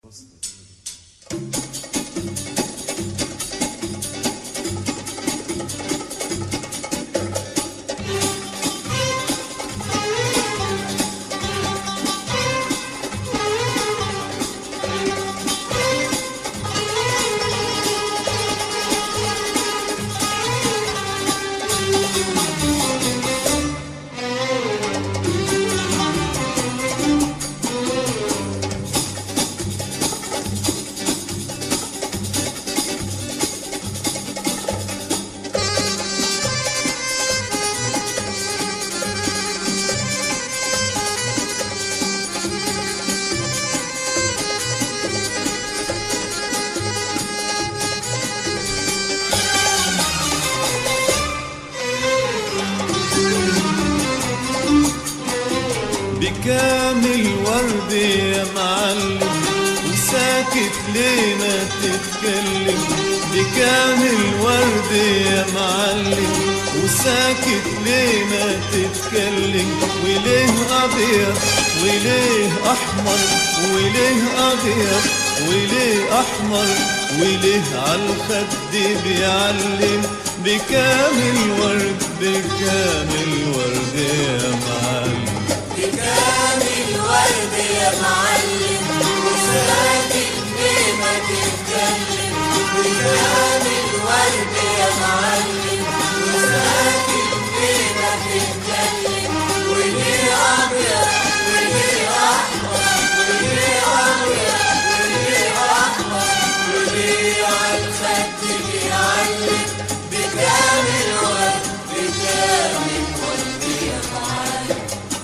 بكامل ورد يا معلم وساكت ليه ما تتكلم بكامل ورد يا معلم وساكت ليه ما تتكلم وليه أبيض وليه أحمر وليه أبيض وليه أحمر وليه عالخد بيعلم بكامل ورد بكامل ورد يا معلم بكامل ورد يا معلم وساكت ليه ما تتكلم بكامل ورد يا معلم وساكت ليه ما تتكلم وليه أبيض وليه أحمر وليه أبيض وليه أحمر وليه عالخد بيعلم بكامل ورد بكامل ورد يا معلم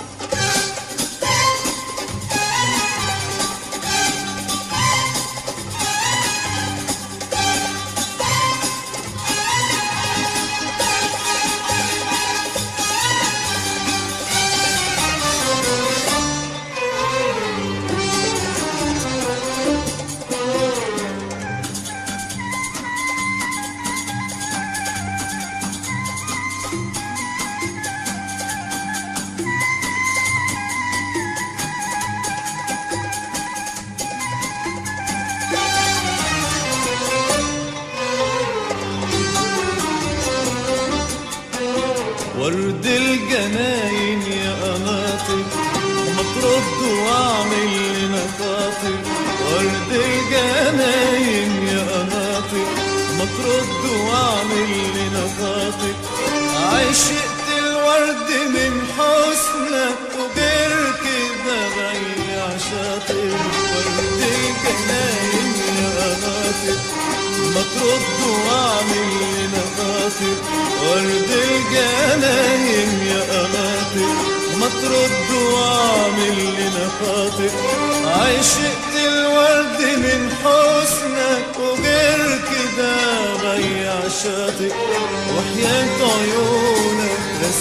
ورد الجناين يا قناطر ما ترد واعمل لنا خاطر ورد الجناين يا قناطر ما ترد واعمل لنا خاطر عشقت الورد من حسنك وغير كده غير شاطر ورد الجناين يا قناطر ما ترد واعمل لنا خاطر ورد الجناين يا قناطر ما ترد واعمل لنا خاطر عشقت الورد من حسنك وغير كده غيع شاطئ وحياة عيونك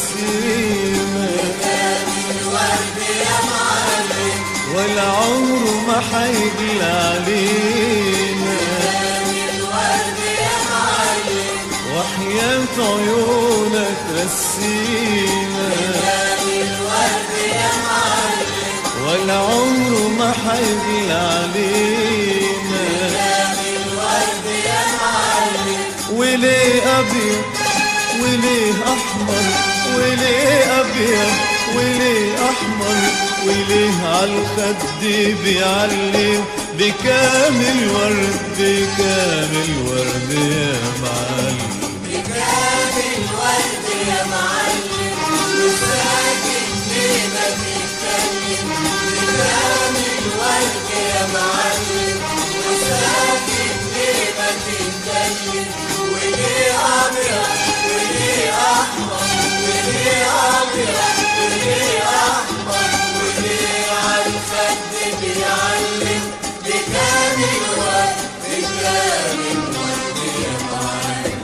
رسيمك الورد يا معلم والعمر ما حيجي علينا الورد يا معلم وحياة عيونك رسينا الورد يا معلم والعمر ما حيجي علينا الورد يا معلم وليه أبيض وليه أحمر وليه أبيض وليه أحمر وليه عالخد بيعلم بكامل ورد بكامل ورد يا معلم بكامل ورد يا معلم وساكت ليه ما تتكلم بكامل ورد يا معلم وساكت ليه ما تتكلم وليه أبيض وليه أحمر وليه أبيض وليه أحمر وليه عالخد بيعلم بكامل ورد بكامل ورد يا معلم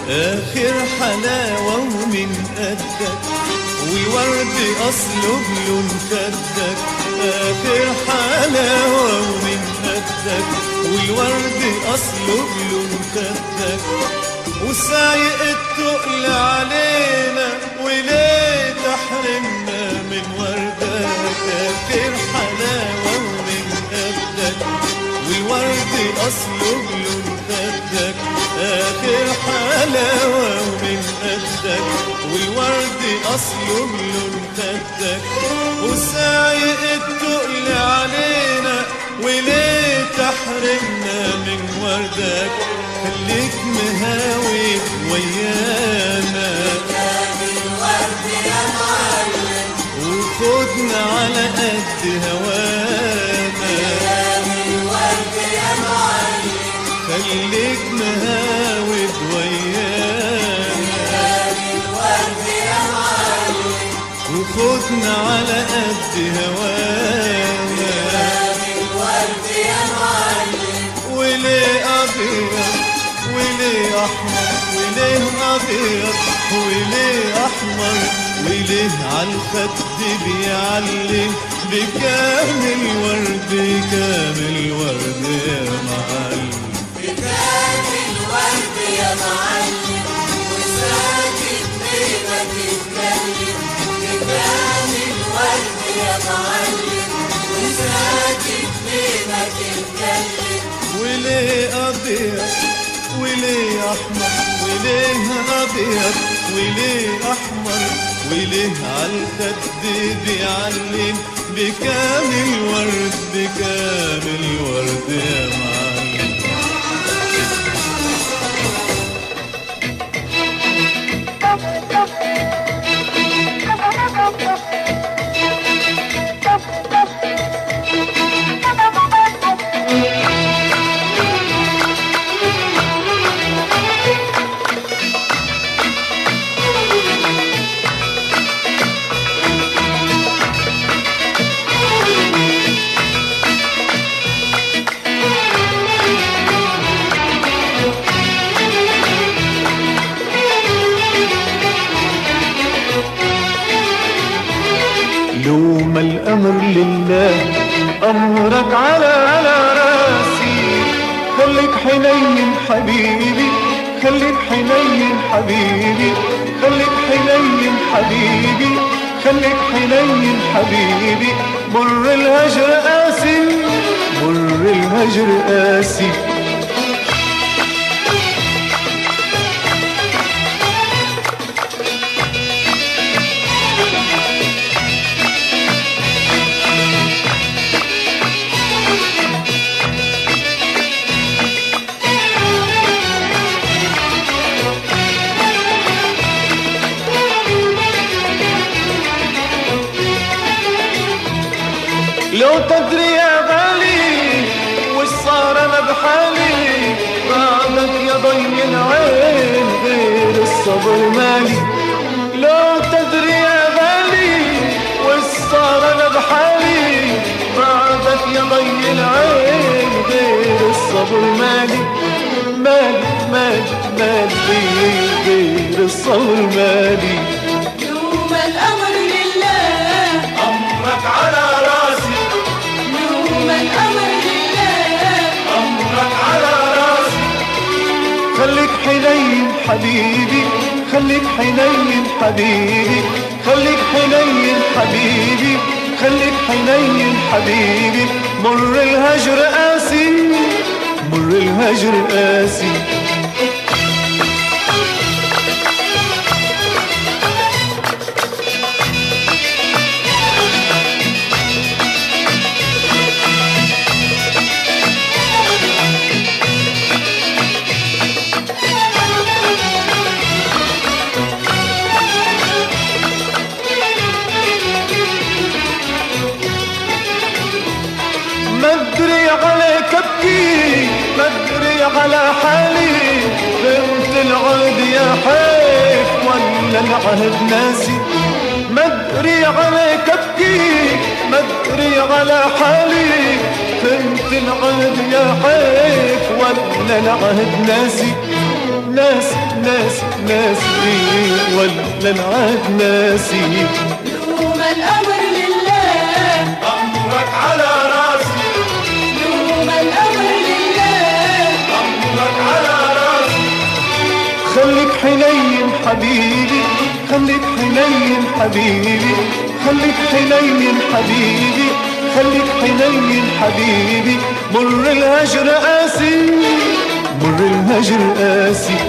آخر حلاوة ومن قدك والورد أصله بلون خدك آخر حلاوة ومن قدك والورد أصله بلون خدك وسايق التقل علينا وليه تحرمنا من وردك آخر حلاوة ومن قدك والورد أصله بلون خدك آخر حلاوة ومن قدك والورد أصله بلون خدك وسايق التقل علينا وليه تحرمنا من وردك خليك مهاوي ويانا وخدنا على قد هوانا خليك مهاود ويانا وخدنا على قد هوانا وليه أبيض وليه أحمر وليه أبيض وليه أحمر وليه عالخد بيعلم بكامل ورد كامل ورد يا معلم بكامل ورد يا معلم وساكت ليه ما تتكلم بكامل ورد يا معلم وساكت ليه ما تتكلم وليه أبيض وليه أحمر وليه أبيض وليه أحمر وليه عالخد بيعلم بكامل ورد بكامل ورد يا معلم لوم الأمر لله أمرك على على راسي خليك حنين حبيبي خليك حنين حبيبي خليك حنين حبيبي خليك حنين حبيبي مر الهجر قاسي مر الهجر قاسي لو تدري يا غالي وش صار انا بحالي بعدك يا ضي العين غير الصبر مالي لو تدري يا غالي وش صار انا بحالي بعدك يا ضي العين غير الصبر مالي مالي مالي مالي غير الصبر مالي يوم الأمر لله أمرك على راسي يوم الأمر لله أمرك على راسي خليك حنين حبيبي خليك حنين حبيبي خليك حنين حبيبي خليك حنين حبيبي مر الهجر قاسي مر الهجر قاسي ما ادري عليك ابكي ما ادري على حالي بنت العهد يا حيف ولا العهد ناسي ما ادري عليك ابكي ما ادري على حالي بنت العهد يا حيف ولا العهد ناسي ناسي ناسي ناسي ولا العهد ناسي يوم الأمر لله أمرك على راسي يوم الأمر لله أمرك على راسي خليك حنين حبيبي خليك حنين حبيبي خليك حنين حبيبي خليك حنين حبيبي مر الهجر قاسي مر الهجر قاسي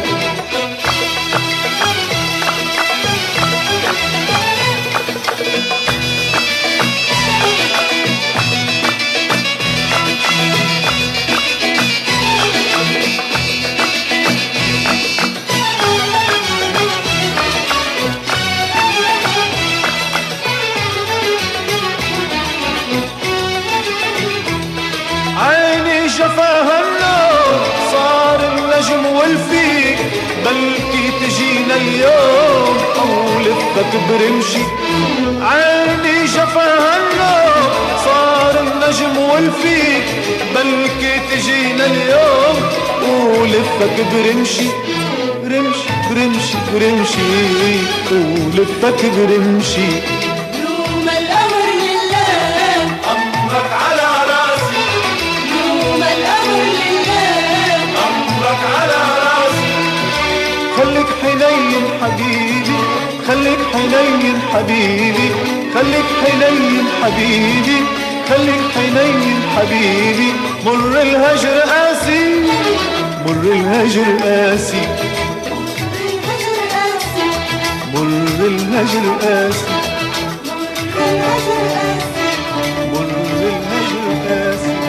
عيني شفاها النور صار النجم والفيك بلكي تجينا اليوم ولفك برمشي عيني شفاها النور صار النجم والفيك بلكي تجينا اليوم ولفك برمشي رمشي برمشي برمشي ولفك برمشي يوم الأمر لله أمرك على راسي يوم الأمر لله أمرك على راسي خليك حنين حبيبي خليك حنين حبيبي خليك حنين حبيبي خليك حنين حبيبي مر الهجر قاسي مر الهجر قاسي الهجر قاسي مر الهجر قاسي الهجر قاسي مر الهجر قاسي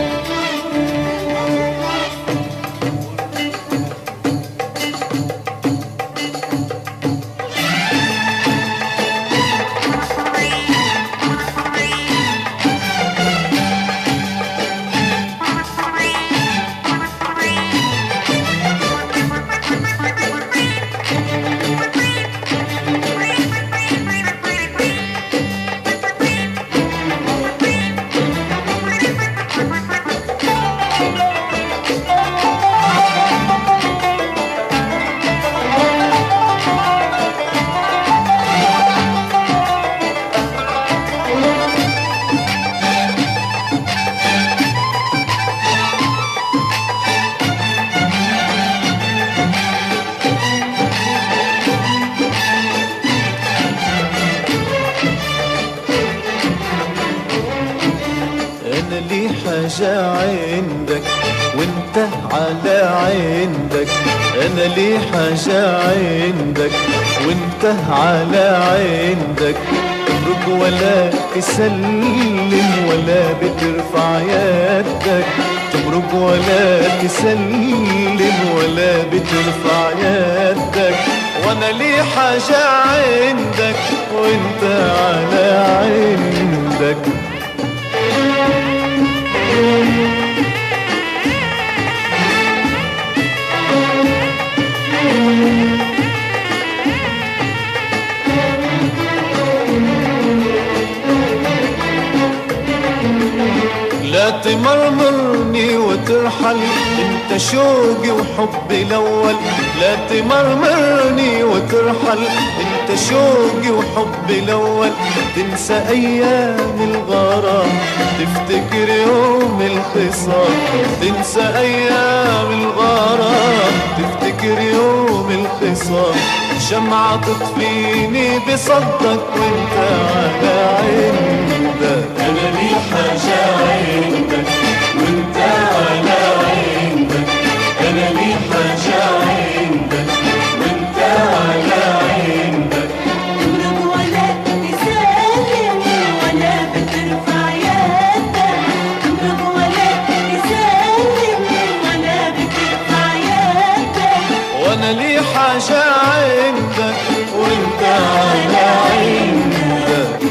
انا لي حاجة عندك وانت على عندك انا لي حاجة عندك وانت على عندك تترك ولا تسلم ولا بترفع يدك تمرق ولا تسلم ولا بترفع يدك وانا لي حاجة عندك وانت على عندك لا تمرمرني وترحل انت شوقي وحبي الاول لا تمرمرني وترحل انت شوقي وحبي الاول تنسى ايام الغرام تفتكر يوم الخصام تنسى ايام الغرام تفتكر يوم الخصام شمعة تطفيني بصدك وانت على عندك انا لي حاجة عندك وانت على عندك انا لي حاجة عندك وانت على عندك تمرض ولا تسلم ولا بترفع يدك تمرض ولا تسلم ولا بترفع يدك وانا لي حاجة عندك وانت على عندك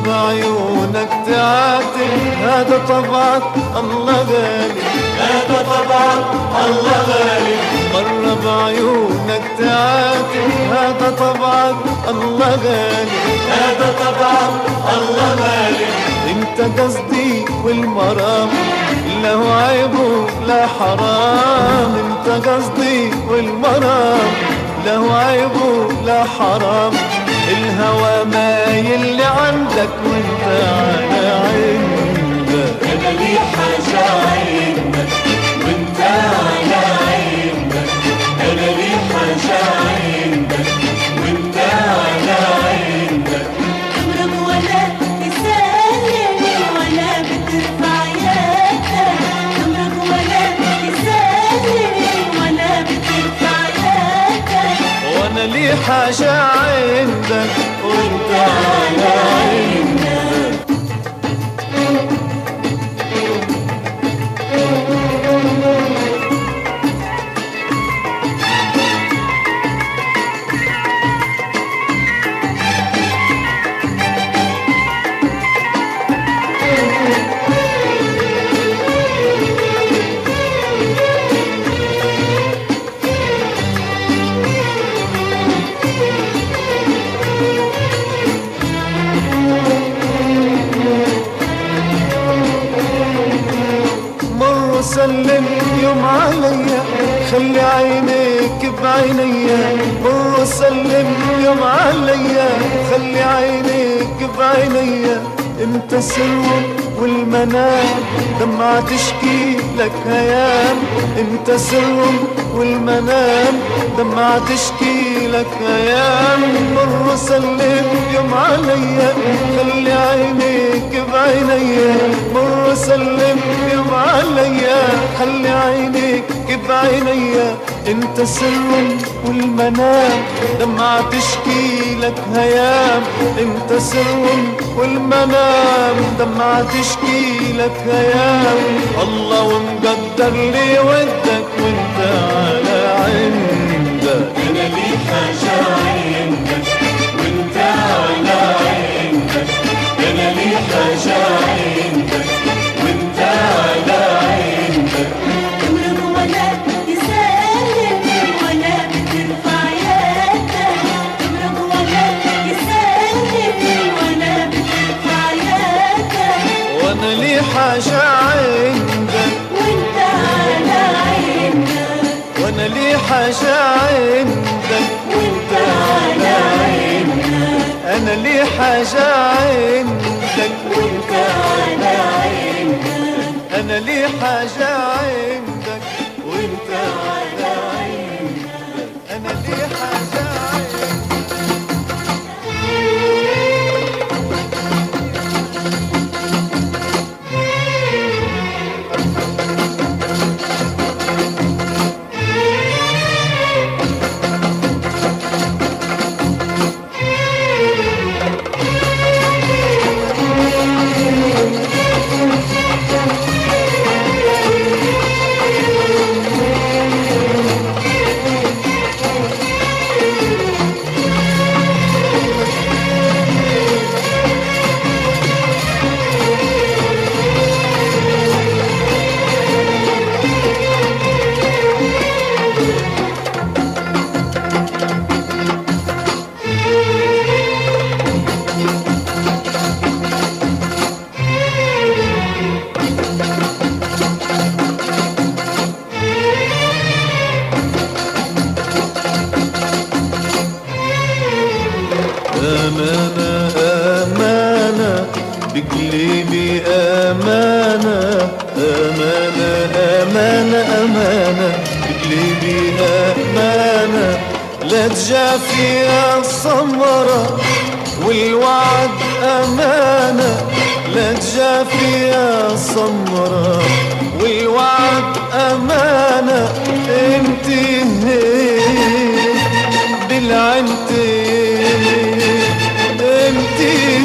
بعيونك تعاتب هذا طبعك الله غالي هذا طبعك الله غالي مرة بعيونك تعاتب هذا طبعك الله غالي هذا طبعك الله غالي انت قصدي والمرام لا هو عيب لا حرام انت قصدي والمرام لا هو عيب لا حرام الهوى مايل لعندك وانت على عندك انا لي حاجة عندك وانت على عندك انا لي حاجة عندك وانت على عندك تمرق ولا تسلم ولا بترفع يدك تمرق ولا تسلم ولا بترفع يدك وانا لي حاجة عندك وانت على عندك مر وسلم يوم عليا خلي عينيك بعينيا مر وسلم يوم عليا خلي عينيك بعينيا انت سر والمنام دمعة تشكي لك هيام انت سر والمنام دمعة تشكي لك هيام مر وسلم يوم عليا خلي عينيك بعينيا مر وسلم يوم عليا خلي عينيك بعينيا انت سر والمنام دمعة تشكي لك هيام انت سر والمنام دمعة تشكي لك هيام الله ومقدر لي ودك وانت على عندك انا لي حاجة عندك وانت على عندك انا لي حاجة عندك وانت على عندك تمرق ولا تسلم ولا بترفع يدك تمرق ولا تسلم ولا بترفع يدك وانا لي حاجة عندك وانت على عندك وانا لي حاجة عندك وانت على عندك انا لي حاجة عندك وانت على عندك انا لي حاجة عندك وانت على عندك انا لي حاجة عندك أمانة أمانة بقلبي أمانة أمانة أمانة أمانة بقلبي أمانة لا تجافي يا الصمرة والوعد أمانة لا تجافي يا الصمرة والوعد أمانة انت هيك بالعنتين انت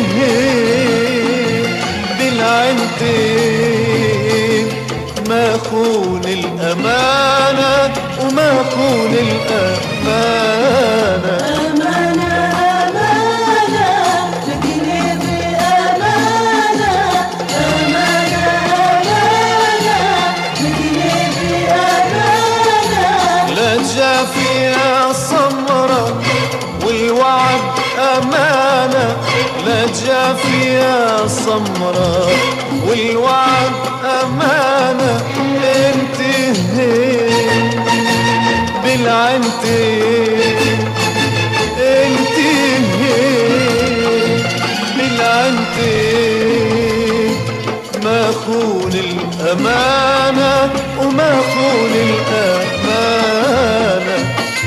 بالعنتين ما خون الأمانة وما خون الأمانة أمانة أمانة لقلبي أمانة أمانة لا جافية سمرة والوعد أمانة انتهيت بالعنتين انتهيت بالعنتين ما خون الأمانة وما خون الأمانة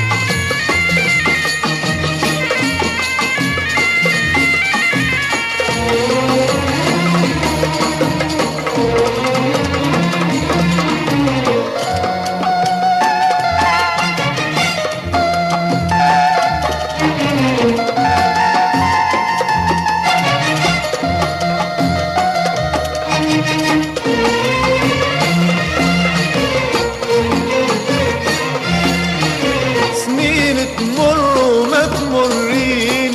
سنين تمر وما تمرين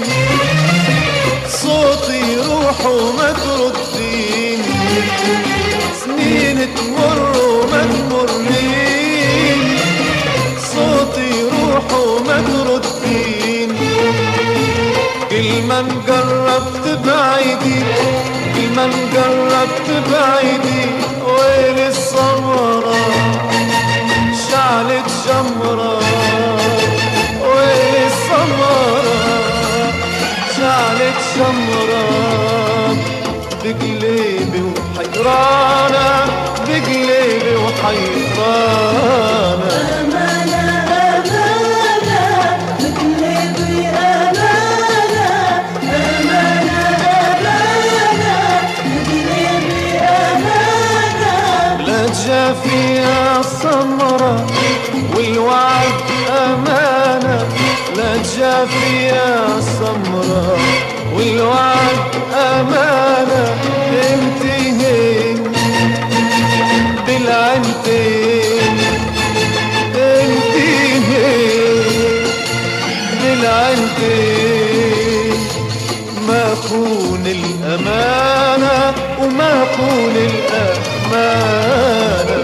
صوتي يروح وما تردين سنين تمر وما تمرين صوتي يروح وما تردين كل ما نقرب تبعدي كل ما نقرب تبعدي وين السمرة شعلت جمرة وين السمرة شعلت شمرة بقلبي وحيرانة بقلبي وحيرانة أمانة أمانة بقلبي أمانة أمانة أمانة بقلبي أمانة لا جافية سمرة والوعد أمانة لا جافية سمرة والوعد أمانة انتهين بالعنتين انتهين بالعنتين ما خون الأمانة وما خون الأمانة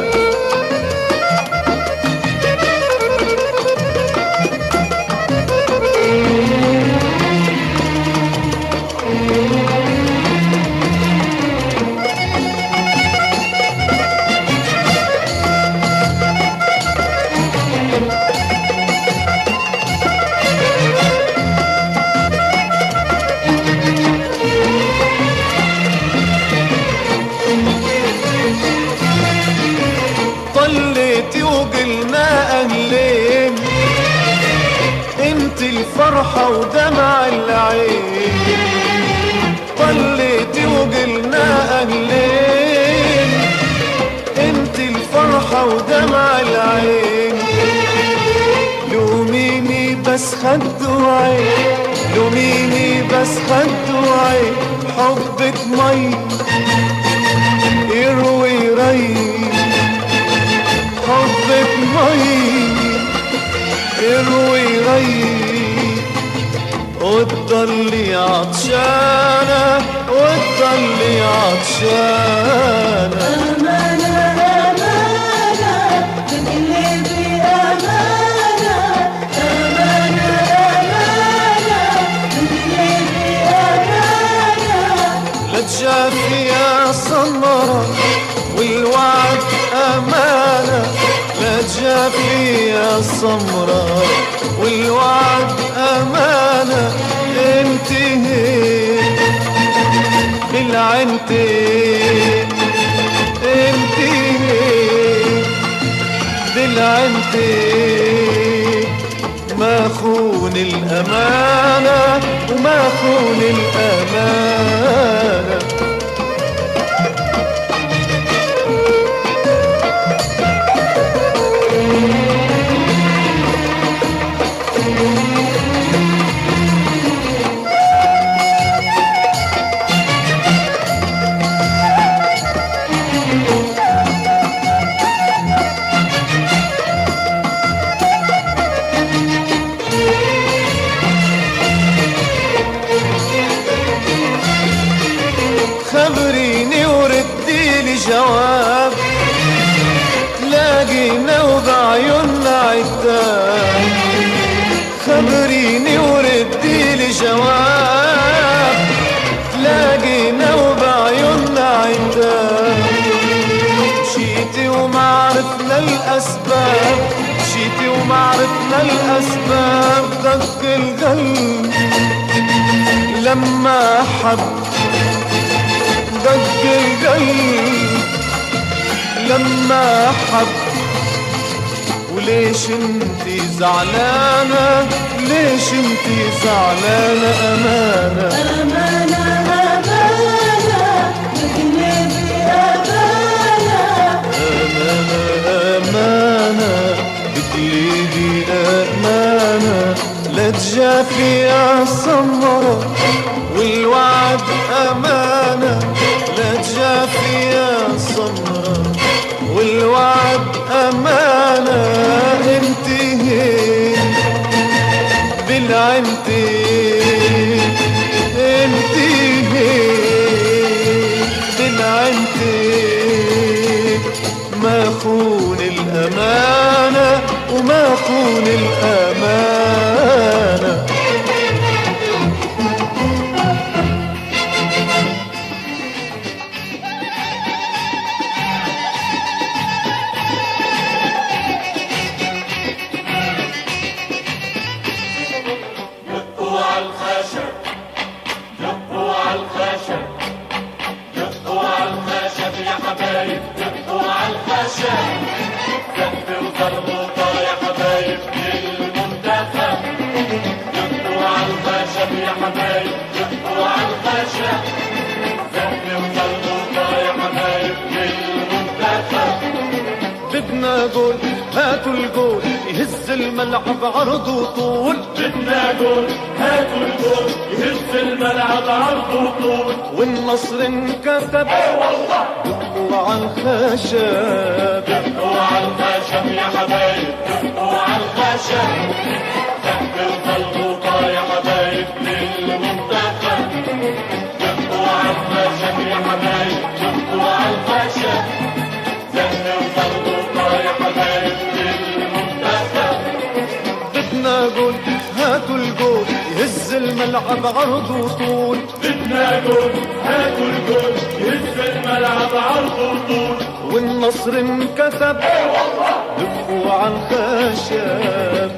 طليتي وقلنا أهلين انت الفرحة ودمع العين طليتي وقلنا أهلين انت الفرحة ودمع العين لوميني بس خد وعين لوميني بس خد وعين حبك مي يروي ريح حبك مي يروي ريح وتضلي عطشانة وتضلي عطشانة أمانة أمانة بقلبي أمانة أمانة أمانة بقلبي أمانة لا تجافي يا سمرة والوعد أمانة لا تجافي يا سمرة والوعد أمانة انتهي بالعنتين انتهي بالعنتين ما خون الأمانة وما خون الأمانة وما عرفنا الأسباب دق القلب لما حب دق القلب لما حب وليش انتي زعلانة ليش انتي زعلانة أمانة أمانة أمانة بقلبي أمانة أمانة أمانة بقلبي أمانة لا تجافي يا سمرة والوعد أمانة لا تجافي يا سمرة والوعد أمانة انتهي بالعنتي انتهي بالعنتي ما خون الأمانة وما خون الأمانة دقوا على الخشب دقوا على الخشب دقوا على الخشب يا حبايب دقوا على الخشب زق وزربوطة يا حبايب للمنتخب دقوا على الخشب يا حبايب دقوا على الخشب زق وزربوطة يا حبايب للمنتخب بدنا جول هاتوا الجول يهز الملعب عرض وطول بدنا جول هاتوا الجول يهز الملعب عرض وطول والنصر انكتب دقوا على الخشب دقوا على الخشب يا حبايب دقوا على الخشب تحت الخلطوطة يا حبايب للمنتخب دقوا على الخشب يا حبايب دقوا على الخشب تحت الخلطوطة يا حبايب للمنتخب بدنا جول هاتوا الجول يهز الملعب عرض وطول بدنا جول هاتوا الجول يهز الملعب عرض وطول والنصر انكتب دقوا على الخشب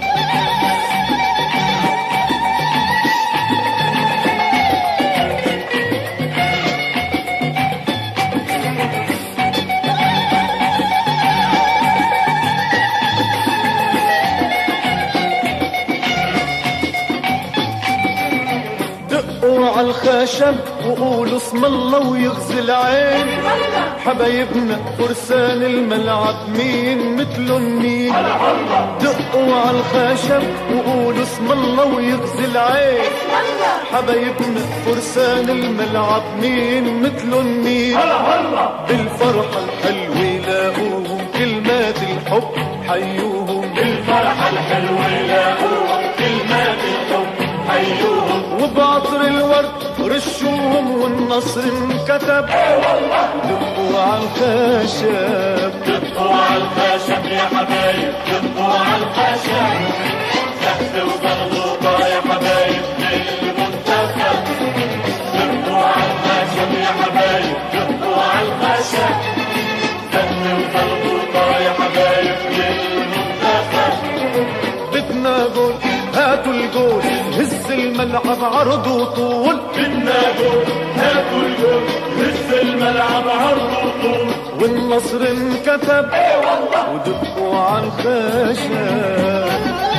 دقوا على الخشب وقولوا اسم الله ويغزي العين حبايبنا فرسان الملعب مين مثلن مين دقوا على الخشب وقولوا اسم الله ويغزي العين حبايبنا فرسان الملعب مين مثلن مين بالفرحة الحلوة لاقوهم كلمات الحب حيوهم الفرحة الحلوة لاقوهم كلمات الحب حيوهم وبعطر الورد رشوهم والنصر انكتب دقوا على الخشب دقوا على الخشب يا حبايب دقوا على الخشب تحت وزغلوطة يا حبايب للمنتخب دقوا على الخشب يا حبايب دقوا على الخشب تحت وزغلوطة يا حبايب للمنتخب بدنا جول هاتوا الجول هز الملعب عرض وطول بدنا جول هاتوا الجول هز الملعب عرض وطول والنصر انكتب ودقوا على الخشب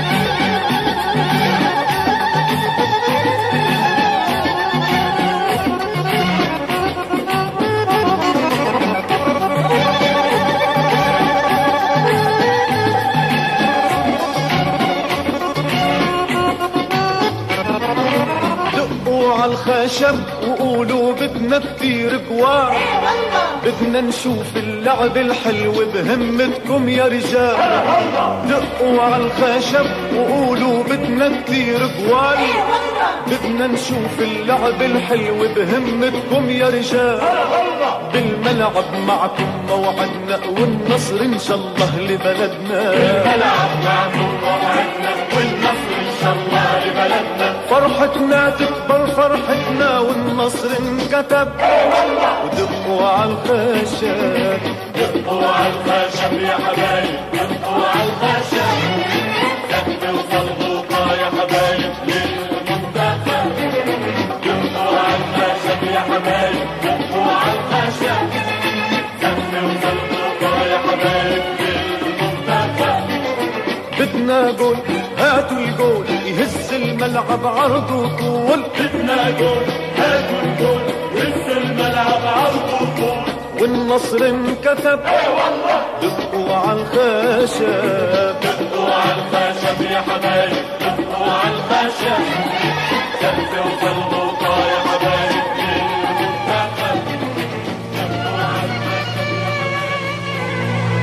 دقوا على الخشب وقولوا بدنا كتير جوار بدنا نشوف اللعب الحلو بهمتكم يا رجال دقوا على الخشب وقولوا بدنا كتير جوال بدنا نشوف اللعب الحلو بهمتكم يا رجال بالملعب معكم موعدنا والنصر ان شاء الله لبلدنا الملعب معكم موعدنا والنصر ان شاء الله لبلدنا فرحتنا تكبر فرحتنا والنصر انكتب ودقوا على الخشب دقوا على الخشب يا حبايب دقوا على الخشب سقف وصلبوطة يا حبايب للمنتخب دقوا على الخشب يا حبايب دقوا على الخشب سقف وصلبوطة يا حبايب للمنتخب بدنا جول هاتوا الجول يهز الملعب عرض وطول بدنا جول هاتوا الجول هز الملعب عرض وطول والنصر انكتب دقوا على الخشب دقوا على الخشب يا حبايب دقوا على الخشب سقف وصلبوطة يا حبايب للمنتخب دقوا على الخشب يا حبايب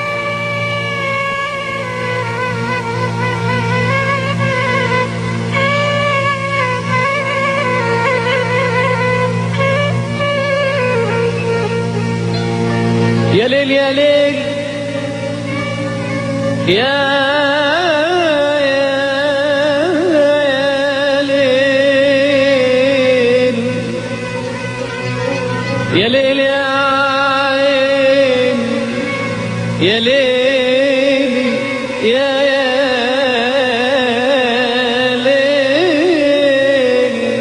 يا ليل يا ليل يا يا ليل يا ليل يا عين يا ليل يا يا ليل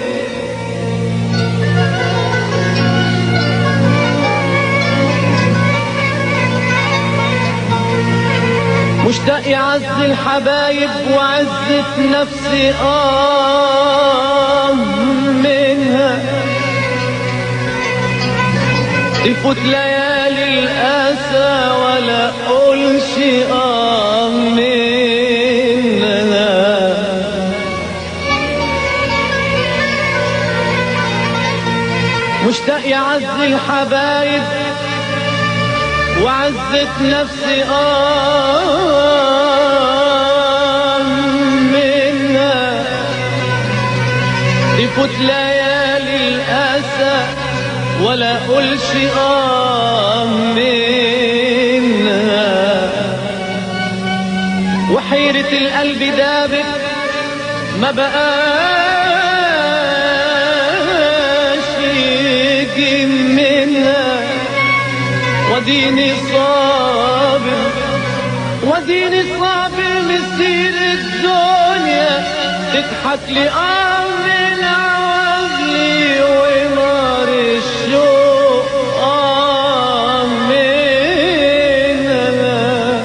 مشتاق يعز الحبايب وعزة نفسي آه منها تفوت ليالي الأسى ولا أقولش آه منها مشتاق يعز الحبايب وعزت نفسي آه منها تفوت ليالي الأسى ولا أقولش آه منها وحيرة القلب دابت ما بقاش يجي منها وديني صابر وديني صابر مسير الدنيا تضحك لي أمر العوزلي ونار الشوق آه منها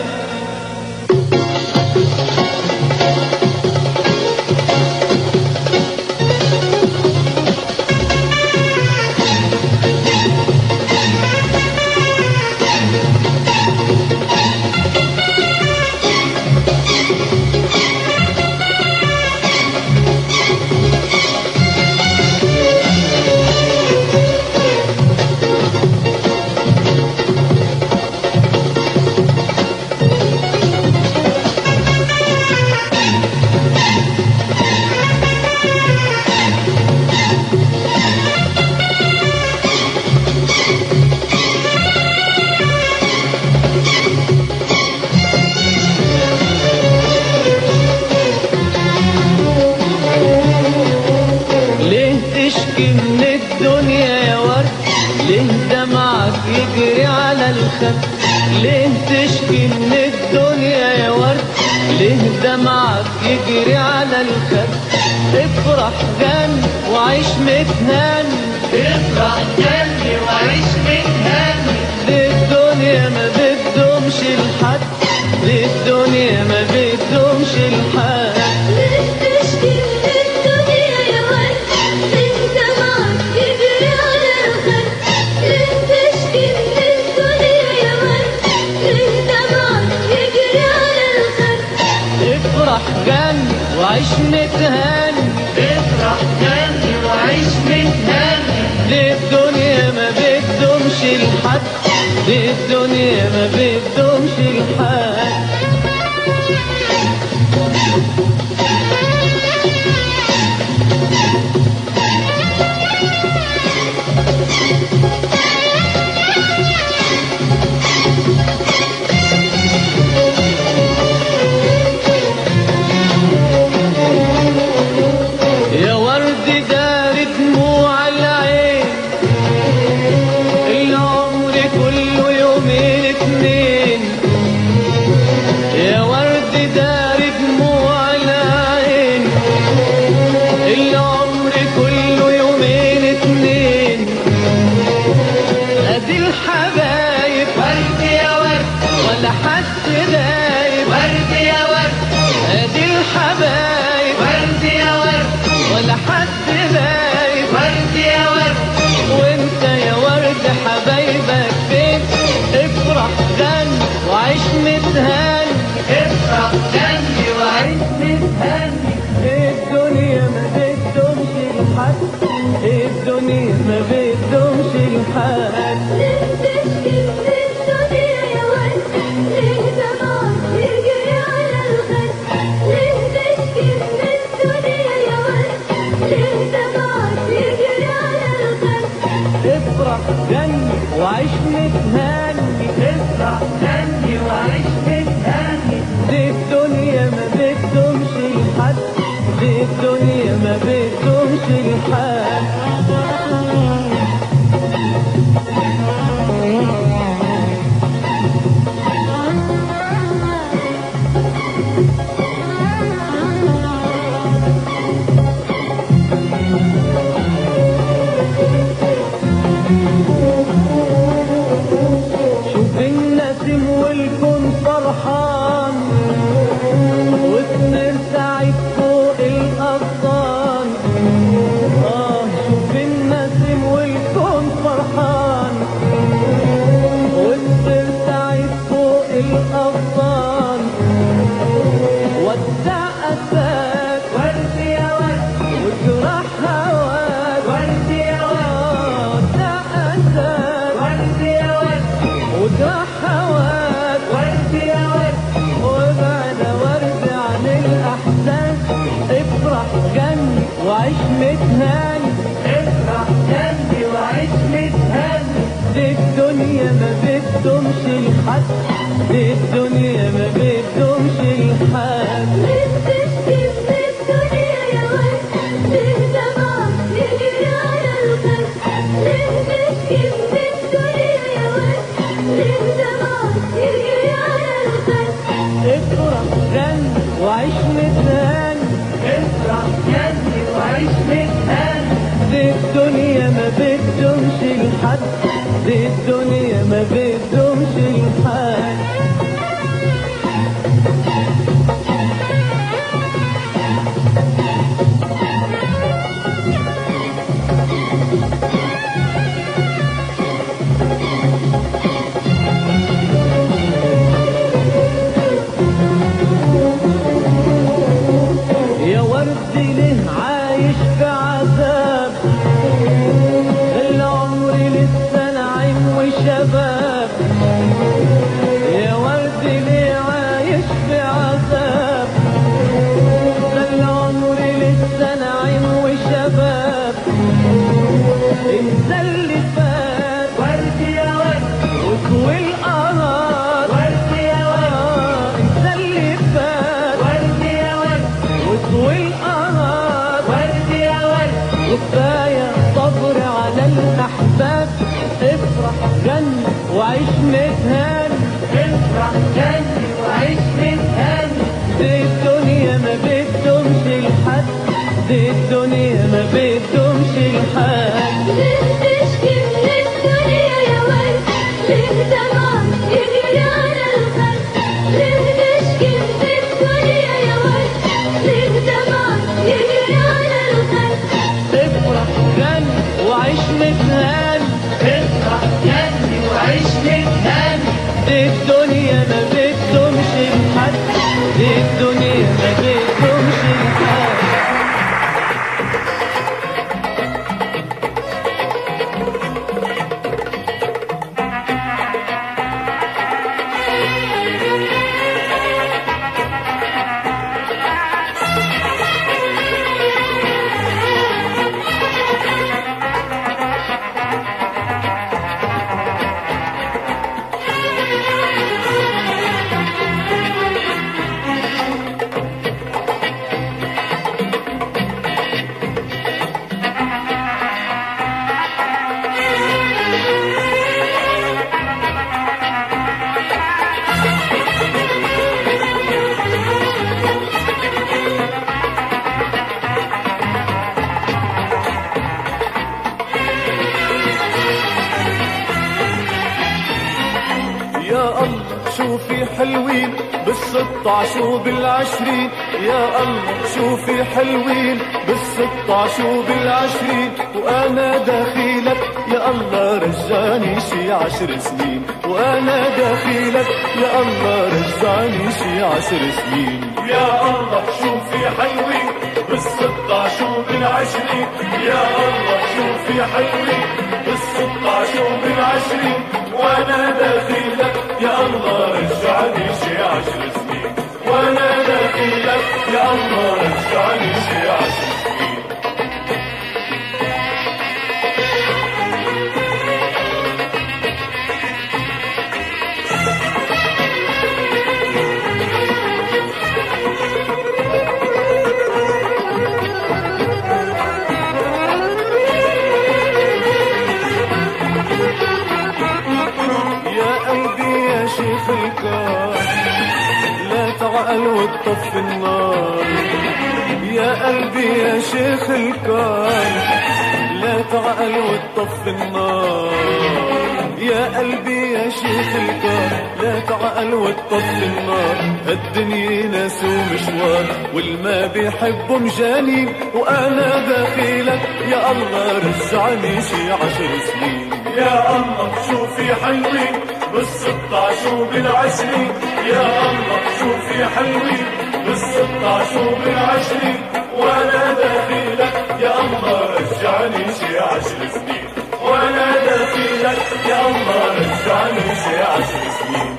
ليه تشكي من الدنيا يا ورد ليه دمعك يجري على الخد ليه تشكي من الدنيا يا ورد ليه دمعك يجري على الخد افرح جن وعيش متهان افرح جن وعيش متهان ليه الدنيا ما بتدومش لحد ليه الدنيا ما بتدومش لحد ليه تشكي من الدنيا يا ورد ليه دمعك يجري على الخد ليه تشكي من الدنيا يا ورد ليه دمعك يجري على الخد افرح جن وعيش متهان افرح جن وعيش متهان ليه الدنيا ما بتدومش لحد ليه الدنيا ما بتدومش لحد يا ورد دار دموع العين العمر كله يومين ولا حد غايب ورد يا ورد وانت يا ورد حبايبك فين افرح غني وعيش متهان افرح غني وعيش متهني الدنيا ما بدهمش الحد الدنيا ما بدهمش الحد ليه تشكي من الدنيا يا ولد ليه دمعك يجري على الخد ليه تشكي من الدنيا يا ولد ليه دمعك يجري على الخد افرح غني وعيش متهني افرح غني وعيش متهني دي الدنيا ما بدهمش الحد دي الدنيا ما بدهمش الحد شوف النسيم والكون فرحان والطير سعيد فوق الأغصان آه شوف النسيم والكون فرحان والطير سعيد فوق الأغصان ودع أساك ورد يا ورد وجرح هواك ورد يا ورد ودع أساك ورد يا ورد وجرح هواك ورد يا ورد وابعد ورد عن الأحزان افرح جني وعيش متهاني افرح غني وعيش متهني دي الدنيا ما بدهمش الحد دي الدنيا ما بدهمش الحد ليه تشكي من الدنيا يا ولد ليه دمعك يجري على الخد ليه تشكي من الدنيا يا ولد ليه دمعك يجري على الخد افرح جني وعيش متهاني افرح غني وعيش متهني دي الدنيا ما بدهمش الحد دي الدنيا ما بدهمش الحد يا ورد ليه عايش في عذاب العمر لسه نعيم وشباب يا ورد ليه عايش في عذاب العمر لسه نعيم وشباب انسى اللي فات ورد يا ورد وطوي القرار ورد يا ورد انسى اللي فات ورد يا ورد وطوي القرار ورد يا ورد وكفاية صبر على الأحباب افرح غني وعيش متهاني افرح غني وعيش متهني دي الدنيا ما بدهمش الحد دي الدنيا ما بدهمش الحد ليه تشكي من الدنيا يا ولد ليه دمعك يجري على الخد ليه تشكي من الدنيا يا ولد ليه دمعك يجري على الخد افرح غني وعيش متهاني افرح غني وعيش متهني دي الدنيا ما بدهمش الحد دي الدنيا ما بدهمش الحد شوفي حلوين بالستاش وبالعشرين يا الله شوفي حلوين بالستاش وبالعشرين وانا داخلك يا الله رجعني شي عشر سنين وانا داخلك يا الله رجعني شي عشر سنين يا الله شوفي حلوين بالستاش وبالعشرين يا الله شوفي حلوين بالستاش وبالعشرين وانا داخلك يا الله رجعني شي عشر سنين وانا داخلك يا الله رجعني شي عشر سنين يا قلبي يا شيخ الكار لا تعقل وتطفي النار يا قلبي يا شيخ الكار لا تعقل وتطفي النار يا قلبي يا شيخ الكار لا تعقل وتطفي النار الدنيا ناس ومشوار والما بيحبوا مجانين وانا داخلك يا الله رجعني شي عشر سنين يا الله شوفي حلوين بالستاش وبالعشرين يا الله شوفي حلوين بالستاش وبالعشرين وانا داخلك يا الله رجعني شي عشر سنين وانا داخلك يا الله رجعني شي عشر سنين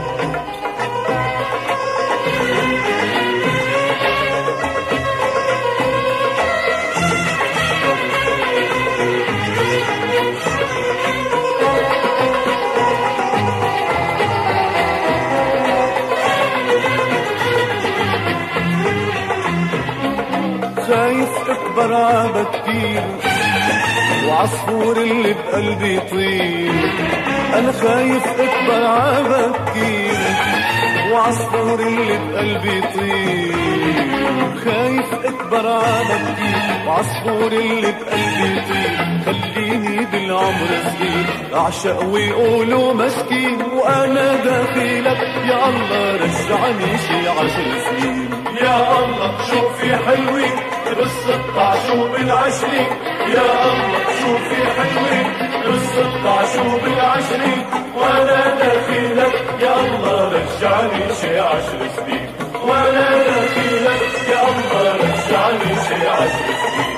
خايف اكبر عبكير وعصفور اللي بقلبي يطير انا خايف اكبر عبكير وعصفور اللي بقلبي يطير خايف اكبر عبكير وعصفور اللي بقلبي يطير خليني بالعمر صغير اعشق ويقولوا مسكين وانا داخلك يا الله رجعني شي عشر سنين يا الله شوفي حلوين بالستاش وبالعشرين يا الله شوفي حلوين بالستاش وبالعشرين وانا داخلك يا الله رجعني شي عشر سنين وانا داخلك يا الله رجعني شي عشر سنين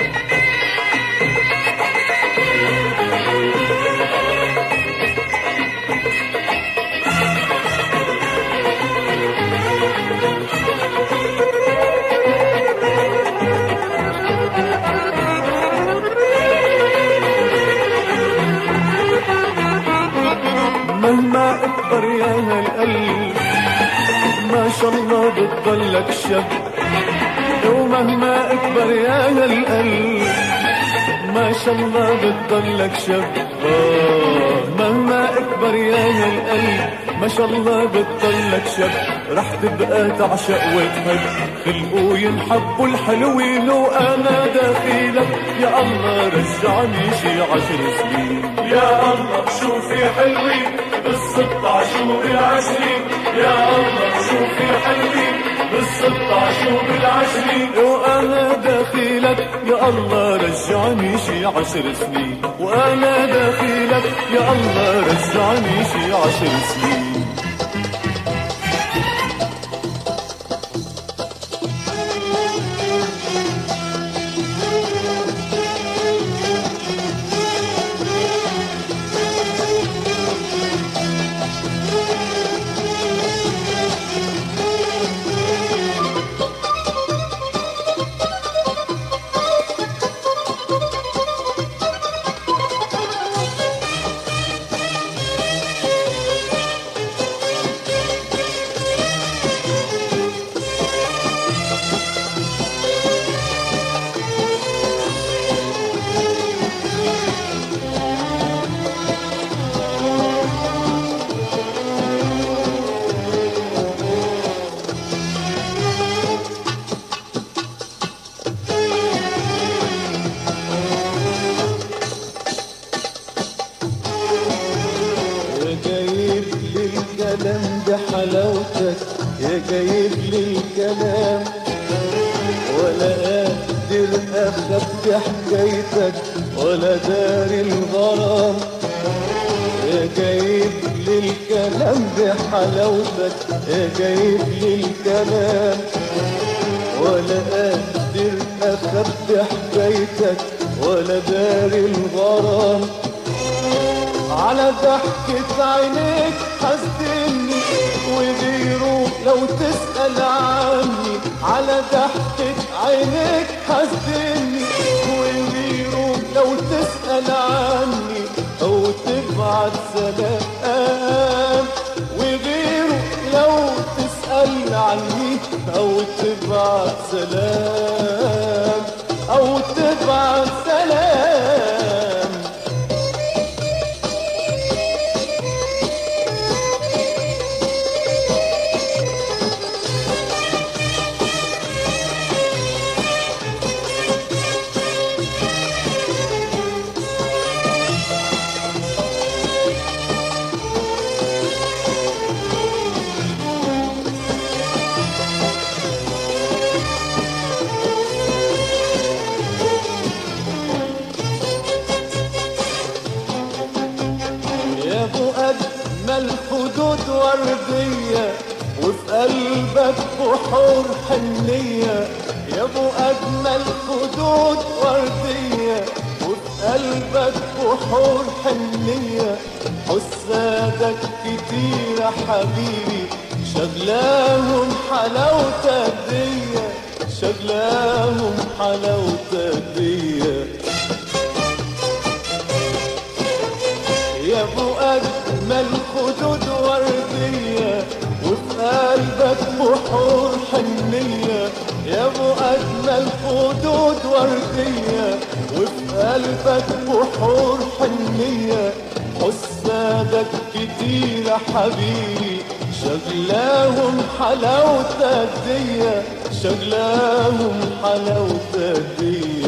مهما اكبر يا هالقلب ما شاء الله بتضلك شاب ومهما اكبر يا هالقلب ما شاء الله بتضلك شاب آه مهما اكبر يا هالقلب ما شاء الله بتضلك شاب رح تبقى تعشق وتحب خلقوا ينحبوا الحلوين وانا داخلك يا الله رجعني شي عشر سنين يا الله شوفي حلوين بالستاش وبالعشرين يا الله شوفي حلوين بالستاش وبالعشرين وانا داخلك يا الله رجعني شي عشر سنين وانا داخلك يا الله رجعني شي عشر سنين اخدت حكايتك ولا داري الغرام يا جايب لي الكلام بحلاوتك يا جايب لي الكلام ولا قادر اخبي حكايتك ولا داري الغرام على ضحكة عينيك حسدني وغيره لو تسأل عني على ضحكة عينيك حسدني وغيره لو تسأل عني أو تبعت سلام وغيره لو تسأل عني أو تبعت سلام أو تبعت سلام يا ابو اجمل خدود ورديه وفي قلبك بحور حنيه يا ابو اجمل خدود ورديه وفي قلبك بحور حنيه حسادك كتير يا حبيبي شغلاهم حلاوتك دي شغلاهم حلاوتك دي يا ابو اجمل خدود ورديه وفي قلبك بحور حنيه يا ابو اجمل خدود ورديه وفي قلبك بحور حنيه حسادك كتير يا حبيبي شغلاهم حلاوتك دي شغلاهم حلاوتك دي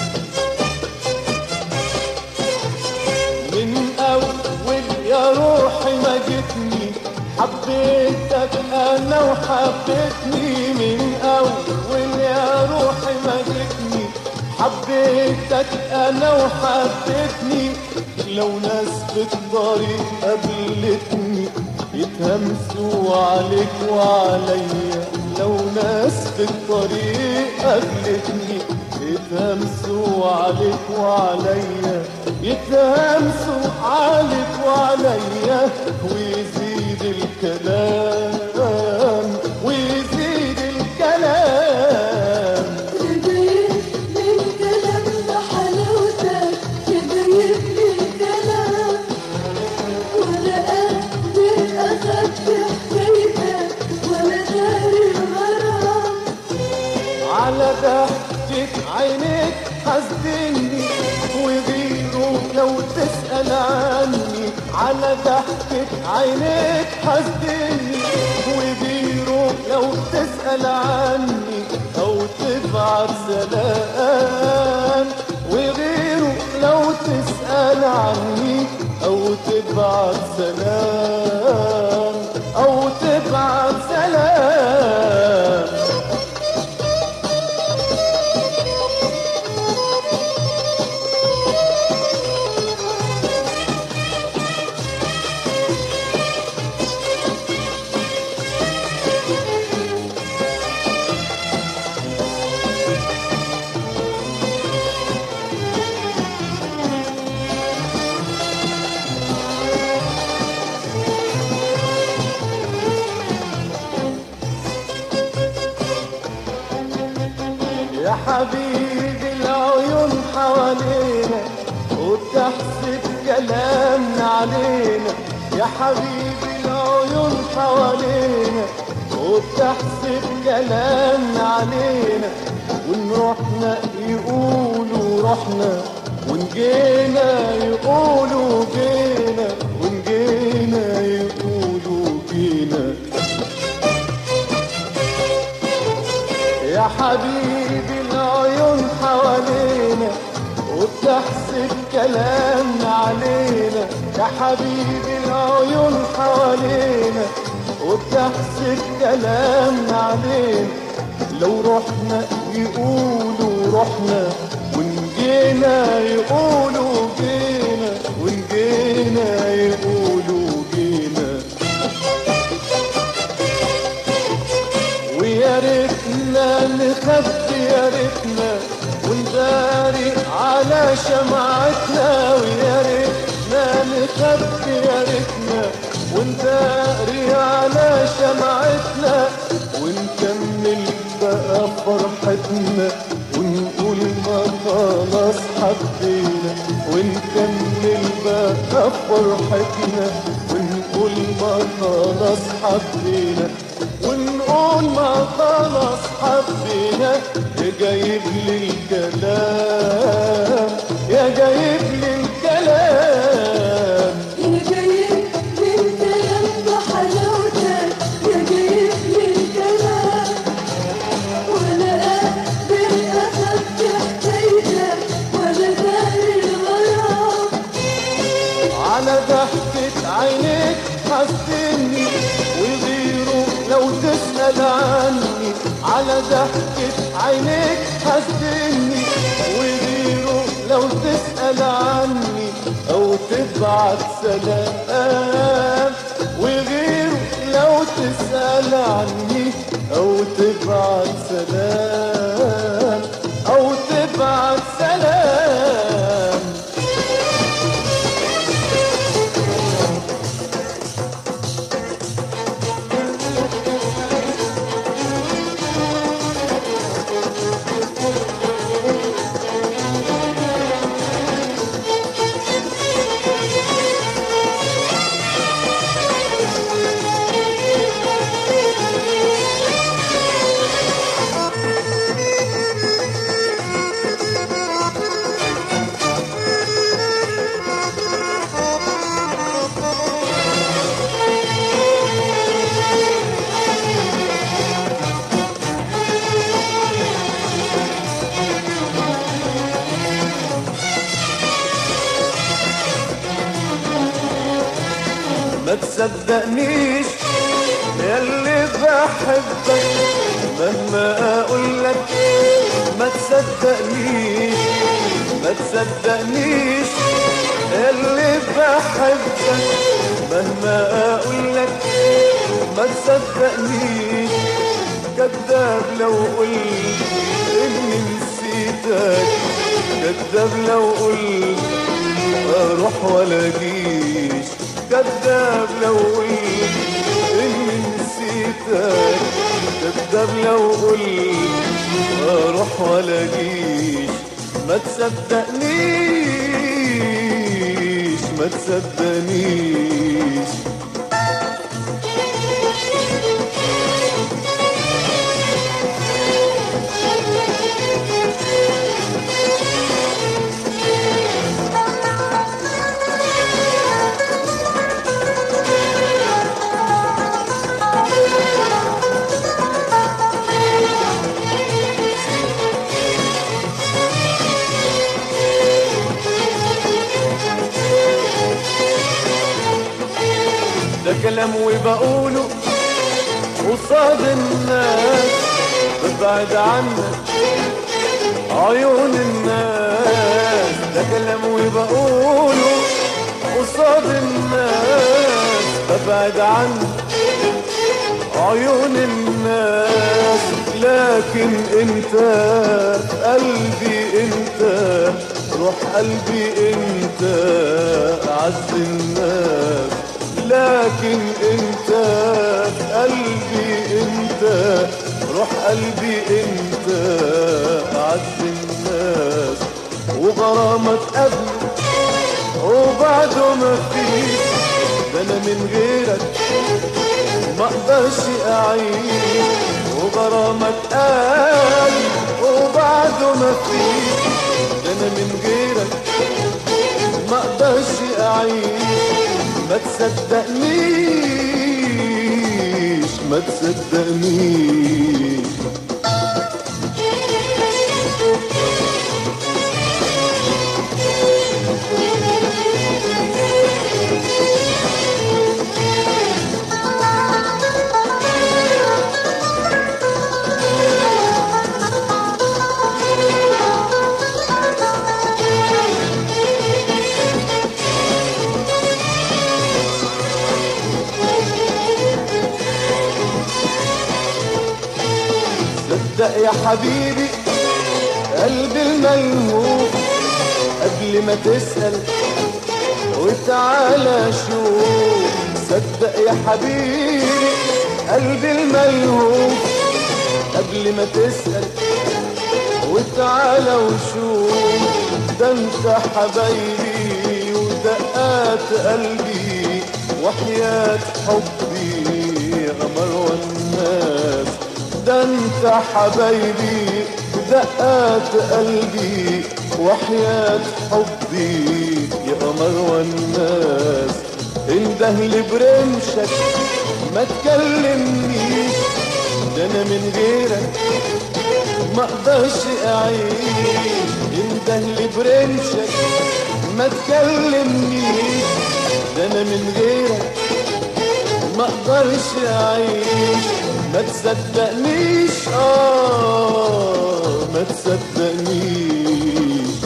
من أول يا روحي ما جتني حبيتك أنا وحبيتني من أول يا روحي ما جتني حبيتك أنا وحبيتني لو ناس في الطريق قابلتني يتهمسوا عليك وعليا لو ناس في الطريق قابلتني يتهمسوا عليك وعليا يتهمسوا عليك وعليا ويزيد الكلام ويزيد الكلام تبين من كلام بحلاوتك تبين من كلام ولا قادر أخبي حكايتك ولا داري الغرام على ضحكة عينيك حسدني وغيره لو تسأل عني على ضحكة عينيك حسدني وغيره لو تسأل عني أو تبعت سلام وغيره لو تسأل عني أو تبعت سلام أو تبعت سلام يا حبيبي العيون حوالينا وبتحسب كلامنا علينا يا حبيبي العيون حوالينا وبتحسب كلامنا علينا ونروحنا يقولوا رحنا ونجينا يقولوا جينا ونجينا يقولوا جينا يا حبيبي العيون حوالينا وبتحسب كلامنا علينا يا حبيبي العيون حوالينا وبتحسب كلامنا علينا لو رحنا يقولوا ورحنا ونجينا يقولوا جينا ونجينا يقولوا جينا ويا ريتنا نخبي يا ريتنا ونداري على شمعتنا ويا ريتنا نخبي يا ريتنا ونداري على شمعتنا ونكمل بقى فرحتنا ونقول ما خلاص حبينا ونكمل بقى فرحتنا ونقول ما خلاص حبينا ونقول ما خلاص حبينا يا جايب لي الكلام يا جايب لي الكلام يا جايب من كلام بحلاوتك يا جايب من كلام ولا قادر أخبي حكايتك ولا داري الغرام على ضحكة عينيك حسني وغيره لو تسأل عني على ضحكة عينيك حسني وغيره لو تسأل عني أو تبعت سلام وغيره لو تسأل عني أو تبعت سلام أو تبعت سلام ما تصدقنيش ياللي بحبك مهما اقول لك ما تصدقنيش ما تصدقنيش ياللي بحبك مهما اقول لك ما تصدقنيش كذاب لو قلت اني نسيتك كذاب لو قلت اروح ولا اجيش كذاب لو قلت اني نسيتك كذاب لو قلت اروح ولا اجيش ما تصدقنيش ما تصدقنيش ده كلام وبقوله قصاد الناس ببعد عنك عيون الناس ده كلام وبقوله قصاد الناس ببعد عنك عيون الناس لكن انت قلبي انت روح قلبي انت اعز الناس لكن انت قلبي انت روح قلبي انت اعز الناس وغرامك قبله وبعده ما فيش ده انا من غيرك ما اقدرش اعيش وغرامك قال وبعده ما فيش ده انا من غيرك ما اقدرش اعيش ما تصدقنيش ما تصدقنيش يا صدق يا حبيبي قلبي الملهوف قبل ما تسأل وتعالى شوف صدق يا حبيبي قلبي الملهوف قبل ما تسأل وتعالى وشوف ده انت حبايبي ودقات قلبي وحياة حبي يا قمر والناس ده انت حبايبي ودقات قلبي وحياة حبي يا قمر والناس اندهلي برمشك ما تكلمنيش ده انا من غيرك ما اقدرش اعيش اندهلي برمشك ما تكلمنيش ده انا من غيرك ما اقدرش اعيش ما تصدقنيش اه ما تصدقنيش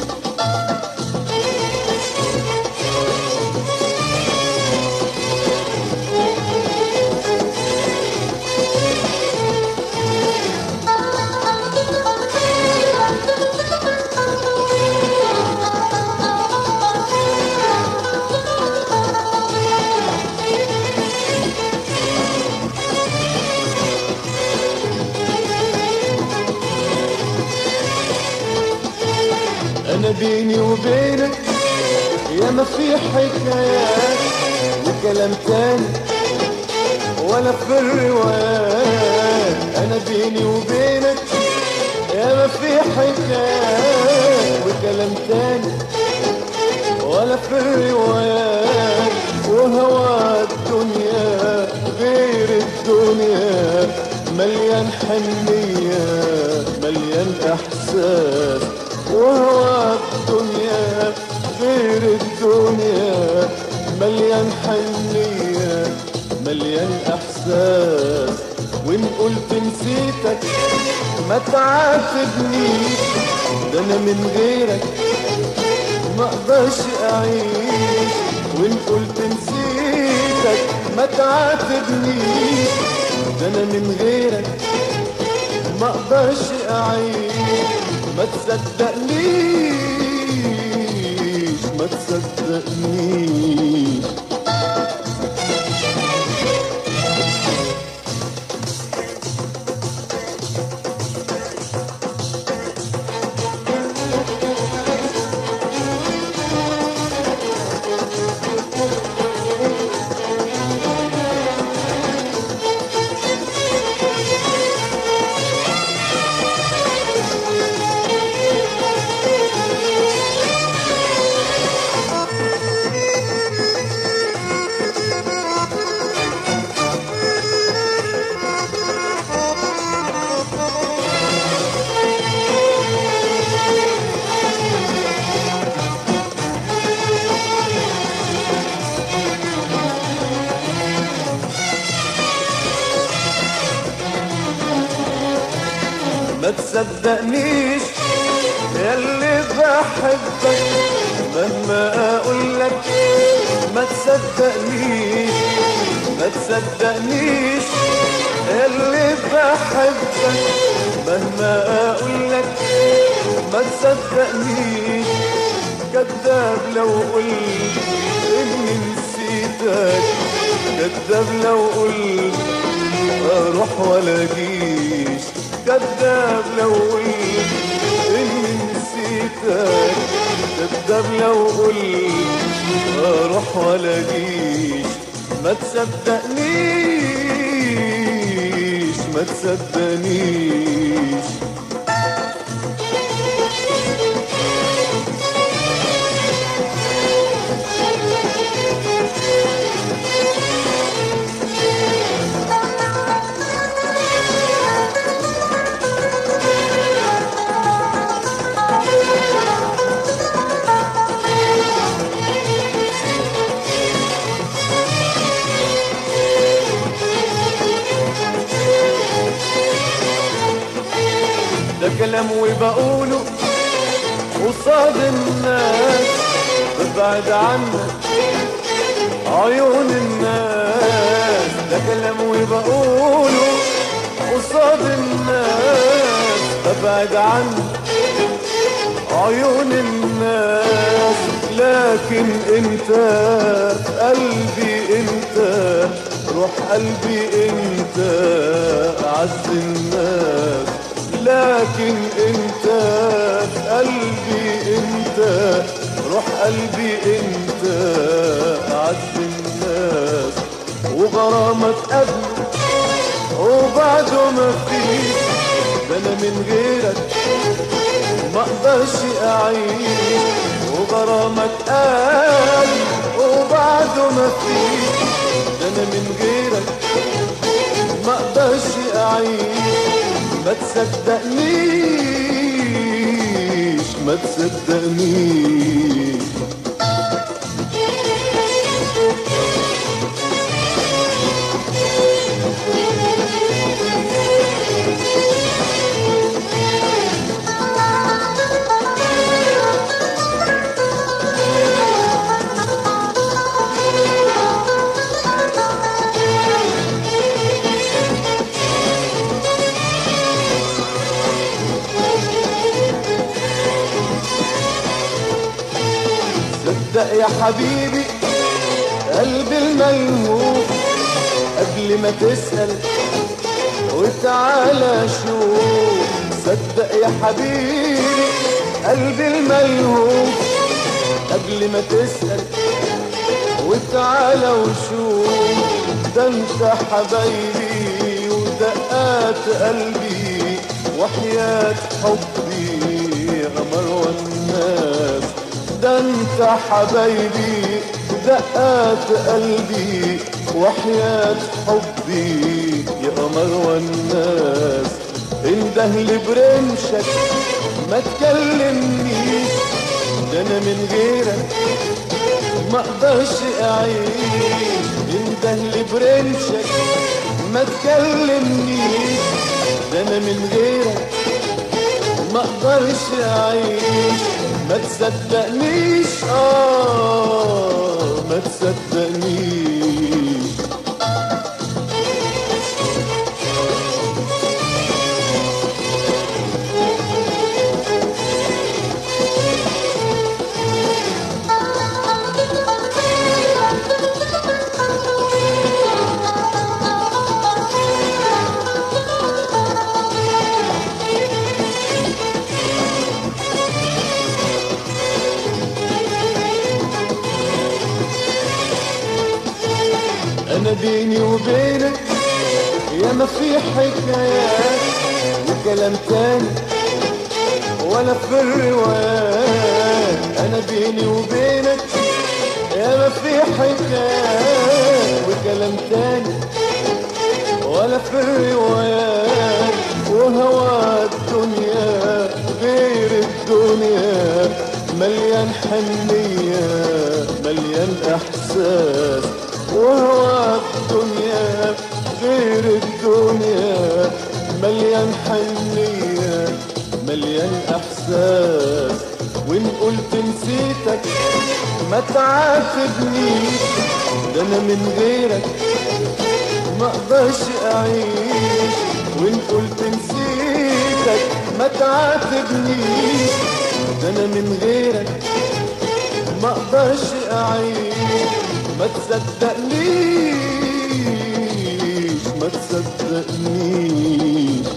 انا بيني وبينك يا ما في حكايات وكلام تاني ولا في الروايات انا بيني وبينك يا ما في حكايات وكلام تاني ولا في الروايات وهوى الدنيا غير الدنيا مليان حنية مليان احساس وهوى الدنيا غير الدنيا مليان حنية مليان احساس وان قلت نسيتك ما تعاتبنيش ده انا من غيرك ما اقدرش اعيش وان قلت نسيتك ما تعاتبنيش ده انا من غيرك ما اقدرش اعيش ما تصدقنيش ما تصدقنيش ما تصدقنيش ياللي بحبك مهما اقول لك ما تصدقنيش ما تصدقنيش ياللي بحبك مهما اقول لك ما تصدقنيش كذاب لو قلت اني نسيتك كذاب لو قلت اروح ولا اجيش كذاب لو قلت اني نسيتك كذاب لو قلت اروح ولا اجيش ما تصدقنيش ما تصدقنيش ده كلام وبقوله قصاد الناس ببعد عنك عيون الناس ده كلام وبقوله قصاد الناس وابعد عن عيون الناس لكن انت قلبي انت روح قلبي انت اعز الناس لكن انت قلبي انت روح قلبي انت اعز الناس وغرامك قبله وبعده ما فيش ده انا من غيرك ما اقدرش اعيش وغرامك قال وبعده ما فيش ده انا من غيرك ما اقدرش اعيش ما تصدقنيش ما تصدقنيش صدق يا حبيبي قلبي الملهوف قبل ما تسأل وتعالى شوف صدق يا حبيبي قلبي الملهوف قبل ما تسأل وتعالى وشوف ده انت حبايبي ودقات قلبي وحياة حبي يا مروى الناس ده انت حبايبي ودقات قلبي وحياة حبي يا قمر والناس انده لبرمشك ما تكلمنيش ده انا من غيرك ما اقدرش اعيش انده لبرمشك ما تكلمنيش ده انا من غيرك ما اقدرش اعيش ما تصدقنيش اه ما تصدقنيش انا بيني وبينك يا ما في حكايات وكلام تاني ولا في الروايات انا بيني وبينك يا ما في حكايات وكلام تاني ولا في الروايات وهوى الدنيا غير الدنيا مليان حنية مليان احساس وهو الدنيا غير الدنيا مليان حنية مليان احساس وان قلت نسيتك ما تعاتبنيش ده انا من غيرك ما اقدرش اعيش وان قلت نسيتك ما تعاتبنيش ده انا من غيرك ما اقدرش اعيش ما تصدقنيش ما تصدقنيش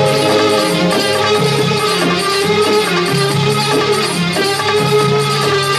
Thank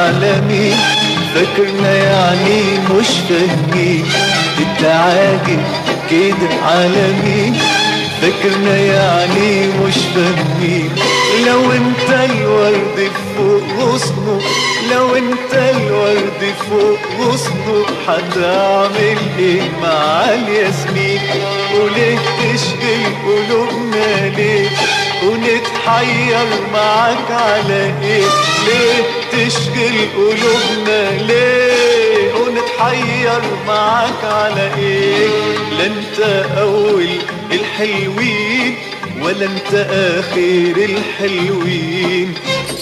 على مين فاكرنا يعني مش فاهمين التعاجب كده على مين فاكرنا يعني مش فاهمين لو انت الورد فوق غصنه لو انت الورد فوق غصنه هتعمل ايه مع الياسمين وليه تشغل قلوبنا ليه ونتحير معاك على ايه ليه تشغل قلوبنا ليه ونتحير معاك على ايه لا انت اول الحلوين ولا انت اخر الحلوين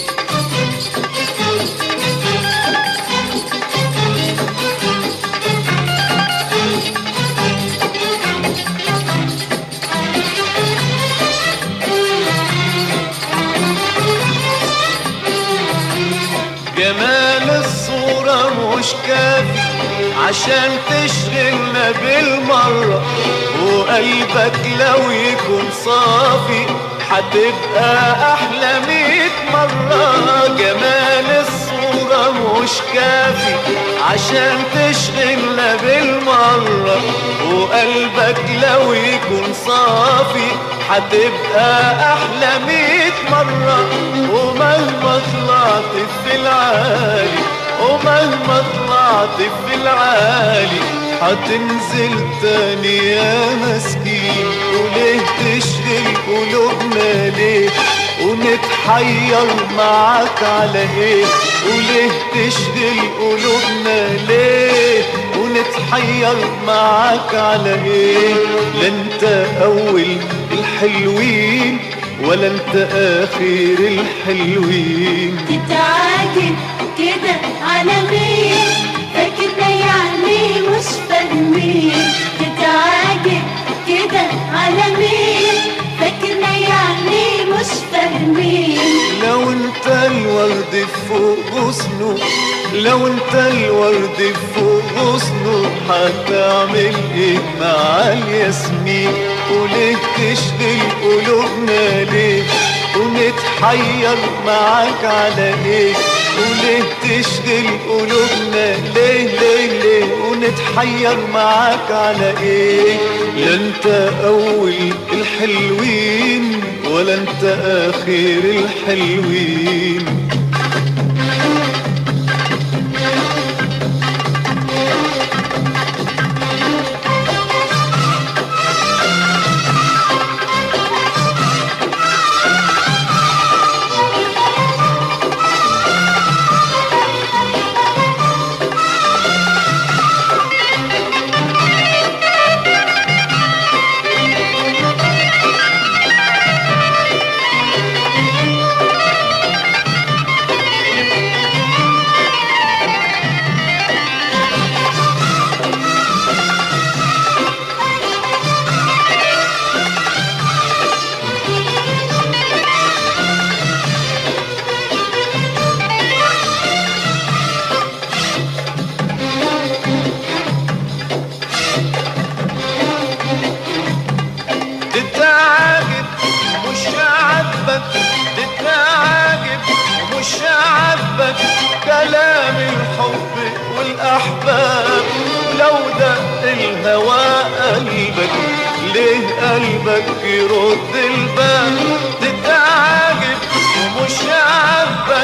جمال الصورة مش كافي عشان تشغلنا بالمرة وقلبك لو يكون صافي هتبقى أحلى ميت مرة جمال الصورة مش كافي عشان تشغلنا بالمرة وقلبك لو يكون صافي هتبقى أحلى ميت مرة ومهما طلعت في العالي ومهما طلعت في العالي هتنزل تاني يا مسكين وليه تشغل قلوبنا ليه ونتحير معاك على ايه وليه تشغل قلوبنا ليه ونتحير معاك على ايه لا انت اول الحلوين ولا انت اخر الحلوين تتعاجب كده على مين فاكرنا يعني مش فاهمين تتعاجب كده على مين فاكرنا يعني مش فاهمين لو انت الورد فوق غصنه لو انت الورد فوق غصنه هتعمل ايه مع الياسمين وليه تشغل قلوبنا ليه ونتحير معاك على ايه وليه تشغل قلوبنا ليه ليه ليه ونتحير معاك على ايه لا انت اول الحلوين ولا انت اخر الحلوين تتعاجب مش عاجبك تتعاجب مش عاجبك كلام الحب والاحباب لو دق الهوى قلبك ليه قلبك يرد الباب تتعاجب ومش عاجبك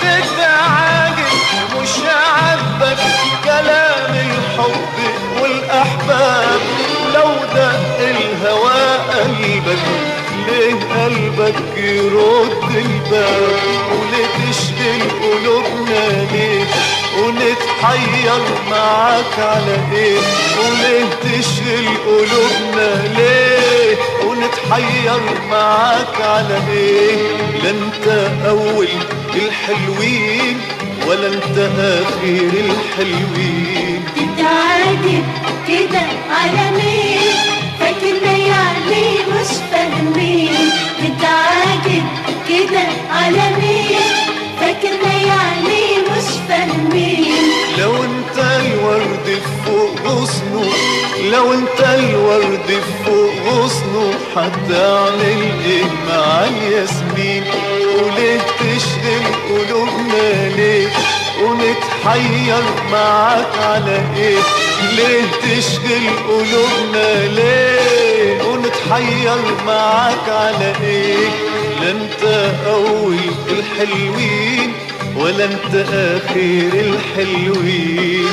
تتعاجب مش عاجبك كلام الحب والاحباب لو دق الهوى قلبك ليه قلبك يرد الباب وليه تشغل قلوبنا ليه ونتحير معاك على ايه وليه تشغل قلوبنا ليه ونتحير معاك على ايه لا انت اول الحلوين ولا انت اخر الحلوين تتعاجب كده على مين فاكرنا يعني مش فاهمين تتعاجب كده على مين فاكرنا يعني مش فاهمين لو انت الورد فوق غصنه لو انت الورد فوق غصنه هتعمل ايه مع الياسمين وليه تشغل قلوبنا ليه ونتحير معاك على ايه ليه تشغل قلوبنا ليه ونتحير معاك على ايه لا انت اول الحلوين ولا انت اخر الحلوين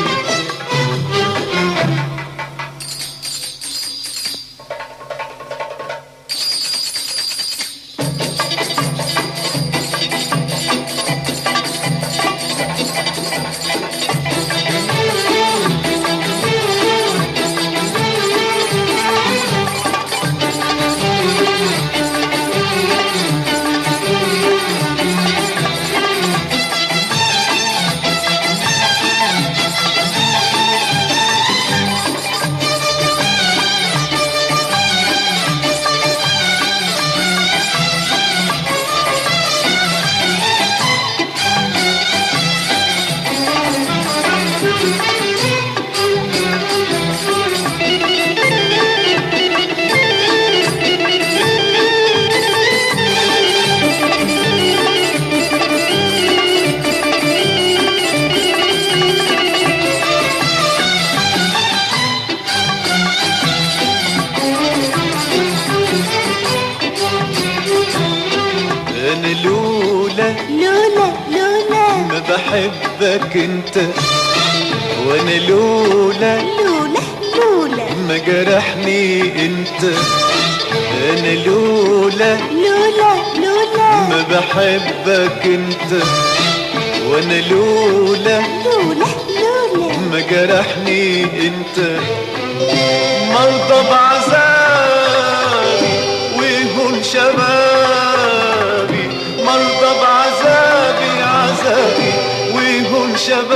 انا لولا لولا لولا ما بحبك انت وانا لولا لولا لولا ما جرحني انت انا لولا لولا لولا ما بحبك انت وانا لولا لولا لولا ما جرحني انت مرضى بعذابي ويهون شبابي مرضى بعذابي عذابي ويهون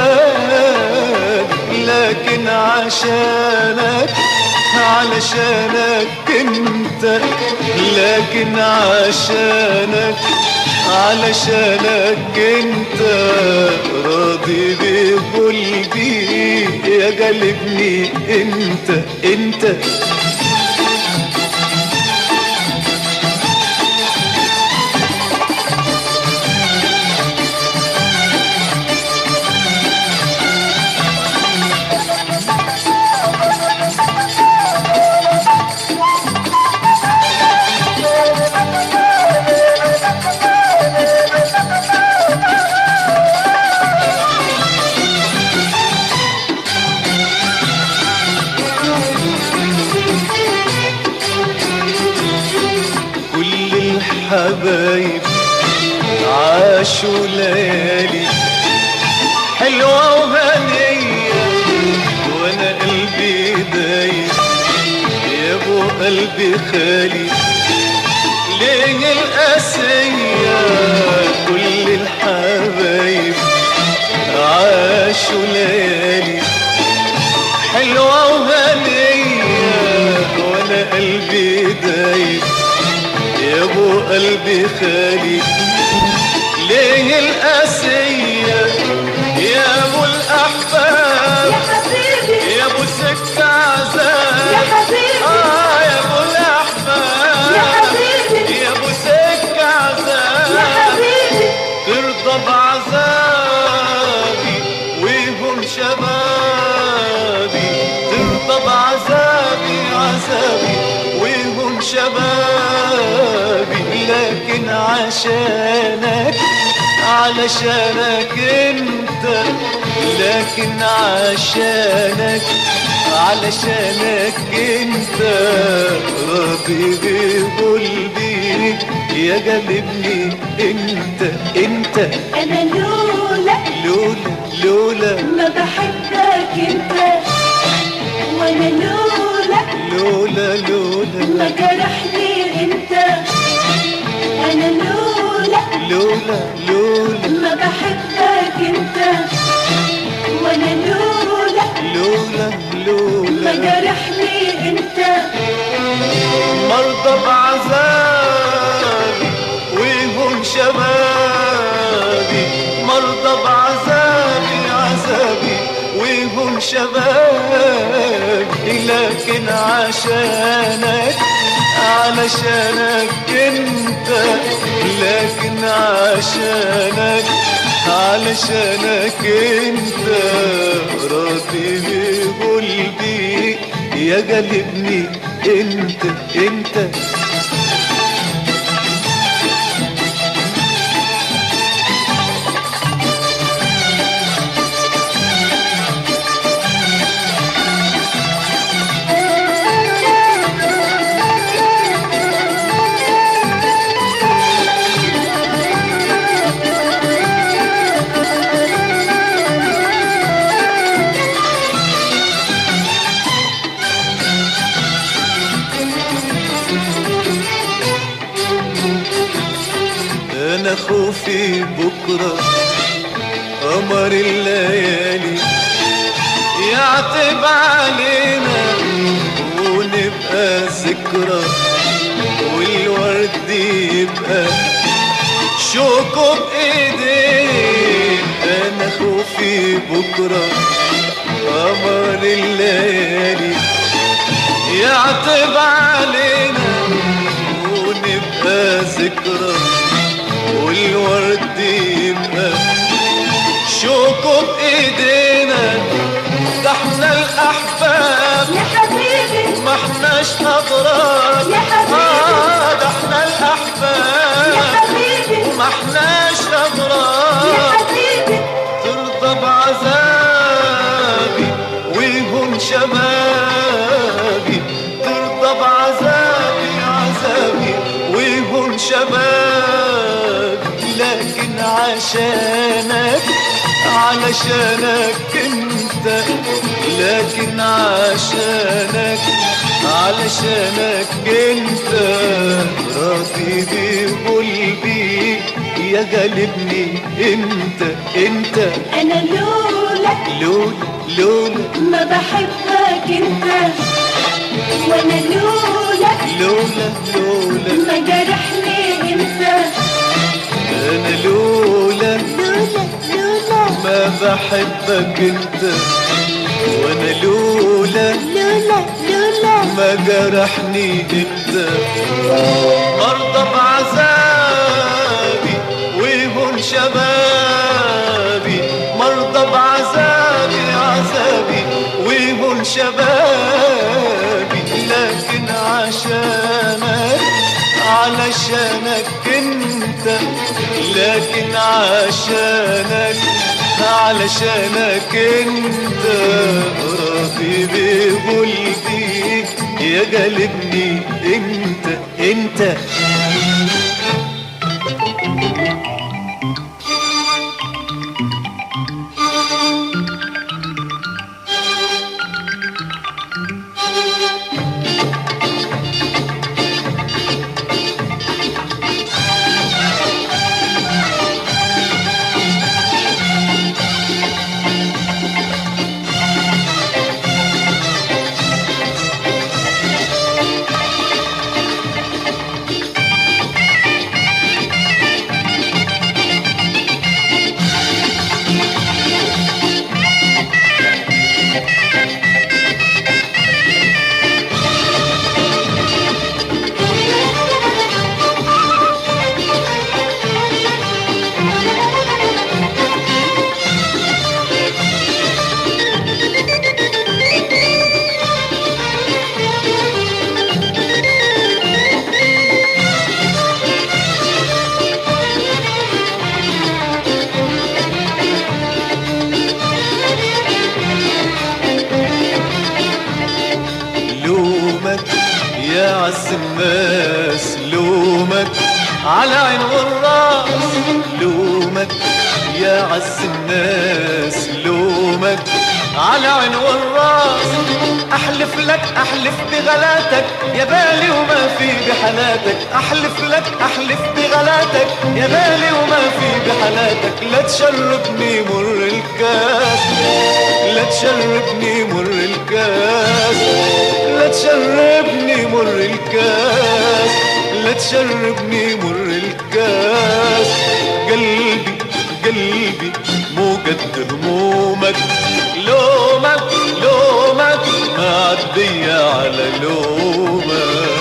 شبابي لكن عشانك علشانك انت لكن عشانك علشانك انت راضي بقلبي يا قلبني انت انت كل الحبايب عاشوا ليالي حلوة وهنية وانا قلبي دايب يا ابو قلبي خالي ليه القاسية كل الحبايب عاشوا ليالي حلوة وهنية وانا قلبي دايب يا ابو قلبي خالي ليه القاسية يا ابو الاحباب حبيبي يا ابو سكة عذاب يا حبيبي اه يا ابو الاحباب يا حبيبي يا ابو سكة يا عذاب حبيبي ترضى بعذابي ويهون شبابي ترضى بعذابي عذابي ويهون شبابي لكن عشانك علشانك انت لكن عشانك علشانك انت راضي بقلبي يا قلبني انت انت انا لولا لولا لولا ما بحبك انت وانا لولا لولا لولا ما جرحني انت انا لولا لولا لولا ما بحبك انت وانا لولا لولا ما لولا جرحني انت مرضى بعذابي ويهون شبابي مرضى بعذابي عذابي ويهون شبابي لكن عشانك علشانك انت لكن عشانك علشانك انت راضي بقلبي يا قلبني انت انت انا خوفي بكره قمر الليالي يعتب علينا ونبقى ذكرى والورد يبقى شوكه بايدين انا خوفي بكره قمر الليالي يعتب علينا ونبقى ذكرى والورد يبقى شوكه بايدينا ده احنا الاحباب يا حبيبي ما احناش اغراب يا حبيبي. آه ده احنا يا الاحباب حبيبي ما احناش يا اغراب حبيبي ترضى بعذابي ويهون شبابي ترضى بعذابي عذابي ويهون شبابي لكن عشانك علشانك انت لكن عشانك علشانك انت راضي بقلبي يا غالبني انت انت انا لولا لولا لولا ما بحبك انت وانا لولا لولا لولا ما جرحني انت انا لولا لولا لولا ما بحبك انت وانا لولا لولا لولا ما جرحني انت مرضى بعذابي ويهون شبابي مرضى بعذابي عذابي ويهون شبابي لكن عشانك علشانك انت لكن عشانك علشانك انت راضي بقلبي يا قلبني انت انت لومك يا عز الناس لومك على عين والراس لومك يا عز الناس لومك على عين والراس احلف لك احلف بغلاتك يا بالي وما في بحالاتك احلف لك احلف بغلاتك يا بالي وما في بحالاتك لا تشربني مر الكاس لا تشربني مر الكاس لا تشربني مر الكاس لا تشربني مر الكاس قلبي قلبي مو قد همومك لومك لومك معدية على لومك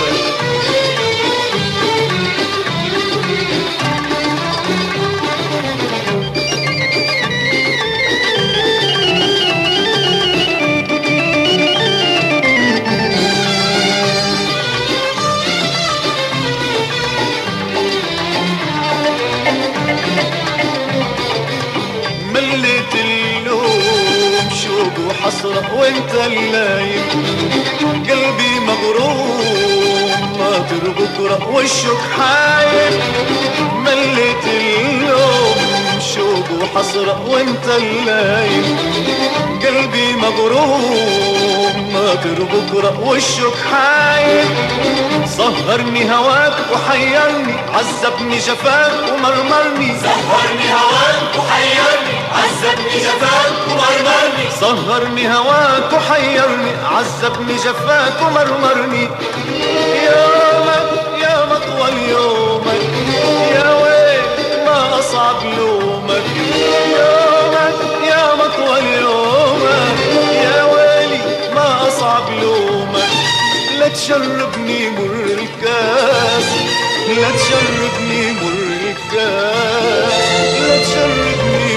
وحسرة وانت اللايم قلبي مغروم ناطر بكرة والشوق حايم مليت اللوم شوق وحسرة وانت اللايم قلبي مغروم ناطر بكرة والشوق حايم سهرني هواك وحيرني عذبني جفاك ومرمرني سهرني هواك وحيرني عذبني جفاك ومرمرني سهرني هواك وحيرني عذبني جفاك ومرمرني يومك يا مطول يومك يا ويل ما أصعب لومك يومك يا مطول يومك يا ويلي ما أصعب لومك لا تشربني مر الكاس لا تشربني مر الكاس لا تشربني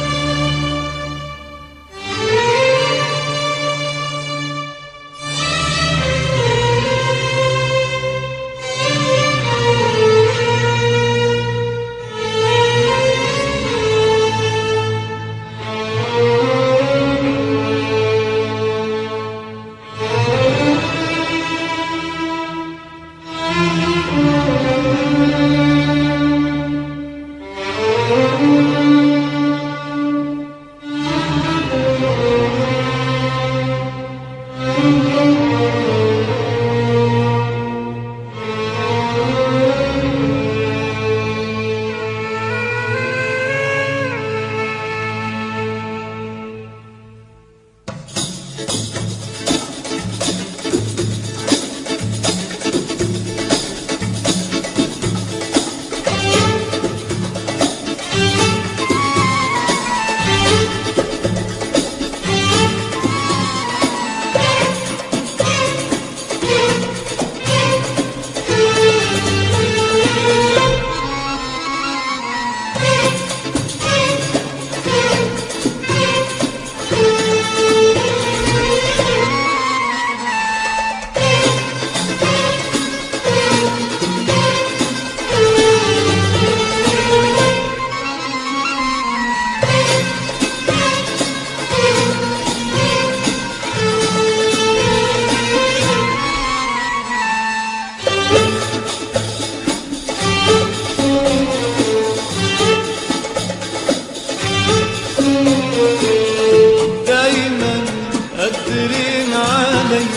دايما قادرين علي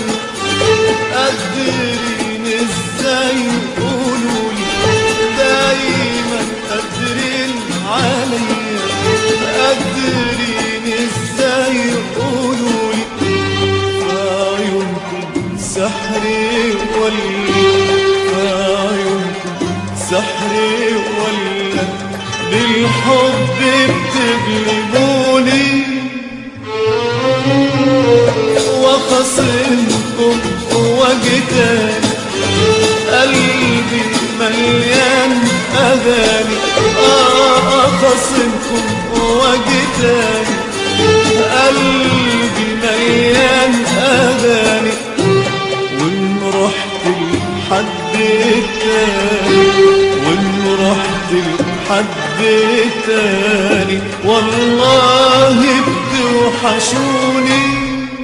قادرين ازاي يقولوا لي دايما قادرين علي قادرين ازاي يقولوا لي عيونكم سحري ولا عيونكم سحري ولا للحب بتغلبوني وخصمكم وجدان قلبي مليان أغاني آه خصمكم وجدان قلبي مليان أغاني وإن رحت لحد تاني وإن رحت لحد تاني والله بتوحشوني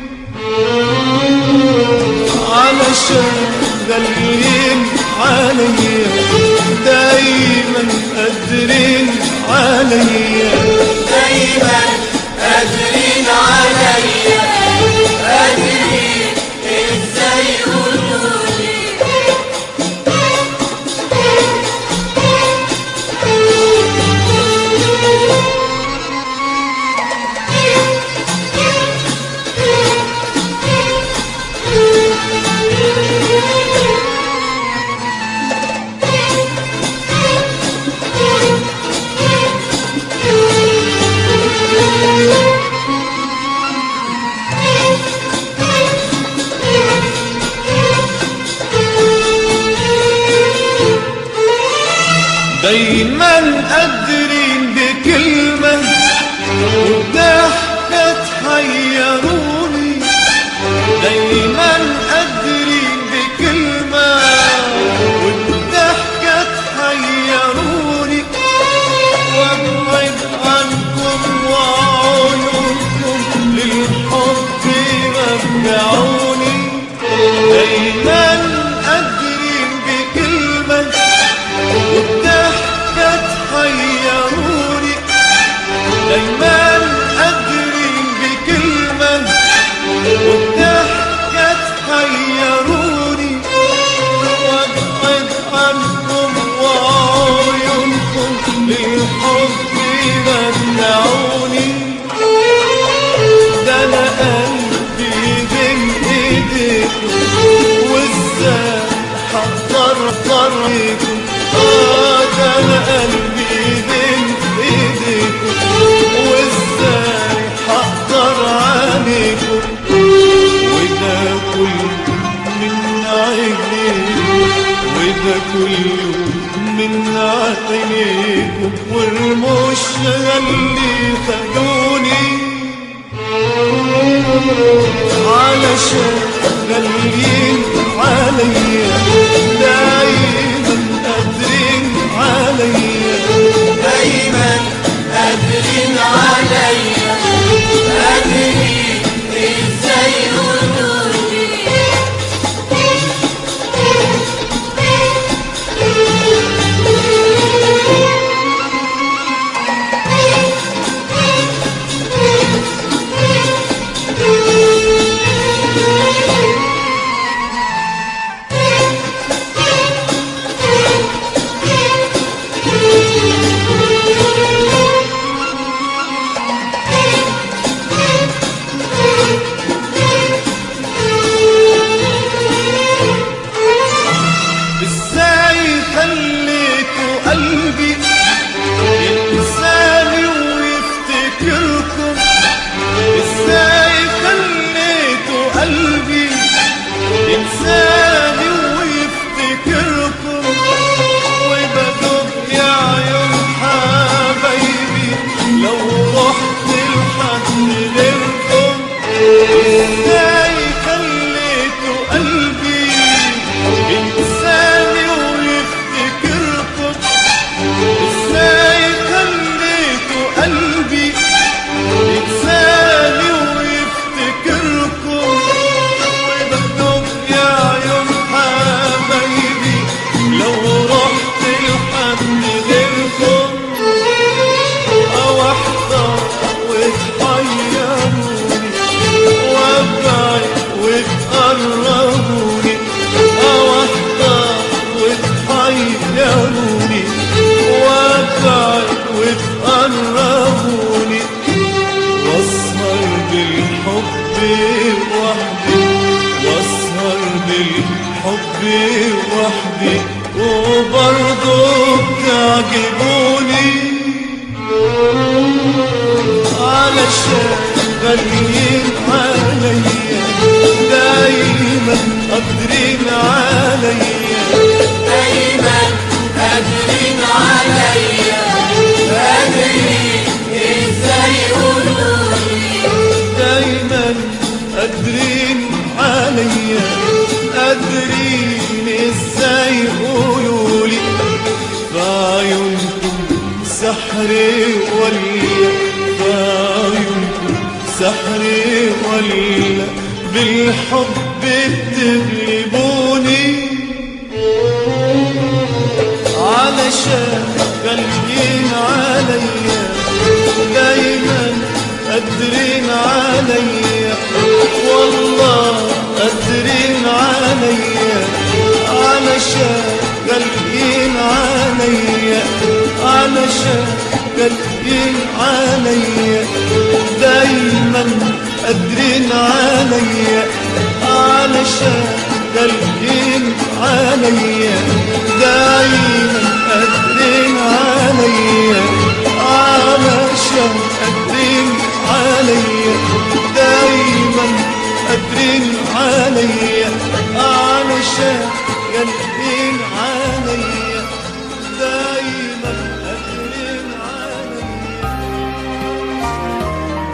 علشان غاليين عليا دايما قادرين عليا دايما قادرين عليا قادرين ازاي يقولولي دايما قادرين بكلمة وضحكة تحيروني دايما قادرين بكلمة والضحكة تحيروني وابعد عنكم وعيونكم للحب يخدعوني دايما قادرين بكلمة والضحكة تحيروني دايما قادرين بكلمة والضحكة تحيروني وابعد عنكم وعيونكم للحب يمنعوني ده انا قلبي بين ايديكم وازاي حضر طريقكم اه ده انا قلبي بين ايديكم وازاي حضر عليكم وده كله من عينيكم وده كله من عينيكم والمش اللي خدوني علشان غاليين عليا دايما قادرين عليا دايما قادرين عليا قادرين ازاي يقولولي ازاي خليتوا قلبي ينساني ويفتكركم ازاي خليتوا قلبي ينساني ويفتكركم وبدوب يا عيون حبايبي لو رحت لحد غيركم ازاي خليتوا قلبي ينساني ويفتكركم ازاي خليتوا قلبي ينساني ويفتكركم وبكتب يا عيون حبايبي لو رحت لحد غيركم او احضر وتحيروني وابعد وتقربوني او احضر وتحيروني وابعد وتقربوني واسهر بالحب وحدي واسهر بالحب وحدي وبرضه بتعجبوني علشان غاليين عليا دايما قادرين عليا دايما قادرين عليا قادرين ازاي يقولولي دايما قادرين عليا قادرين ازاي يقولولي في عيونكم سحري ولا في عيونكم سحري ولا بالحب بتغلبوني علشان غاليين عليا دايما قادرين عليا والله قادرين عليا علشان غاليين عليا علشان غاليين عليا دايما قادرين عليا علشان غاليين عليا دايما قادرين عليا علشان قادرين عليا دايما قادرين عليا علشان قادرين عليا دايما قادرين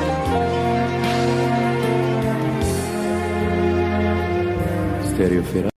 عليا ستيريو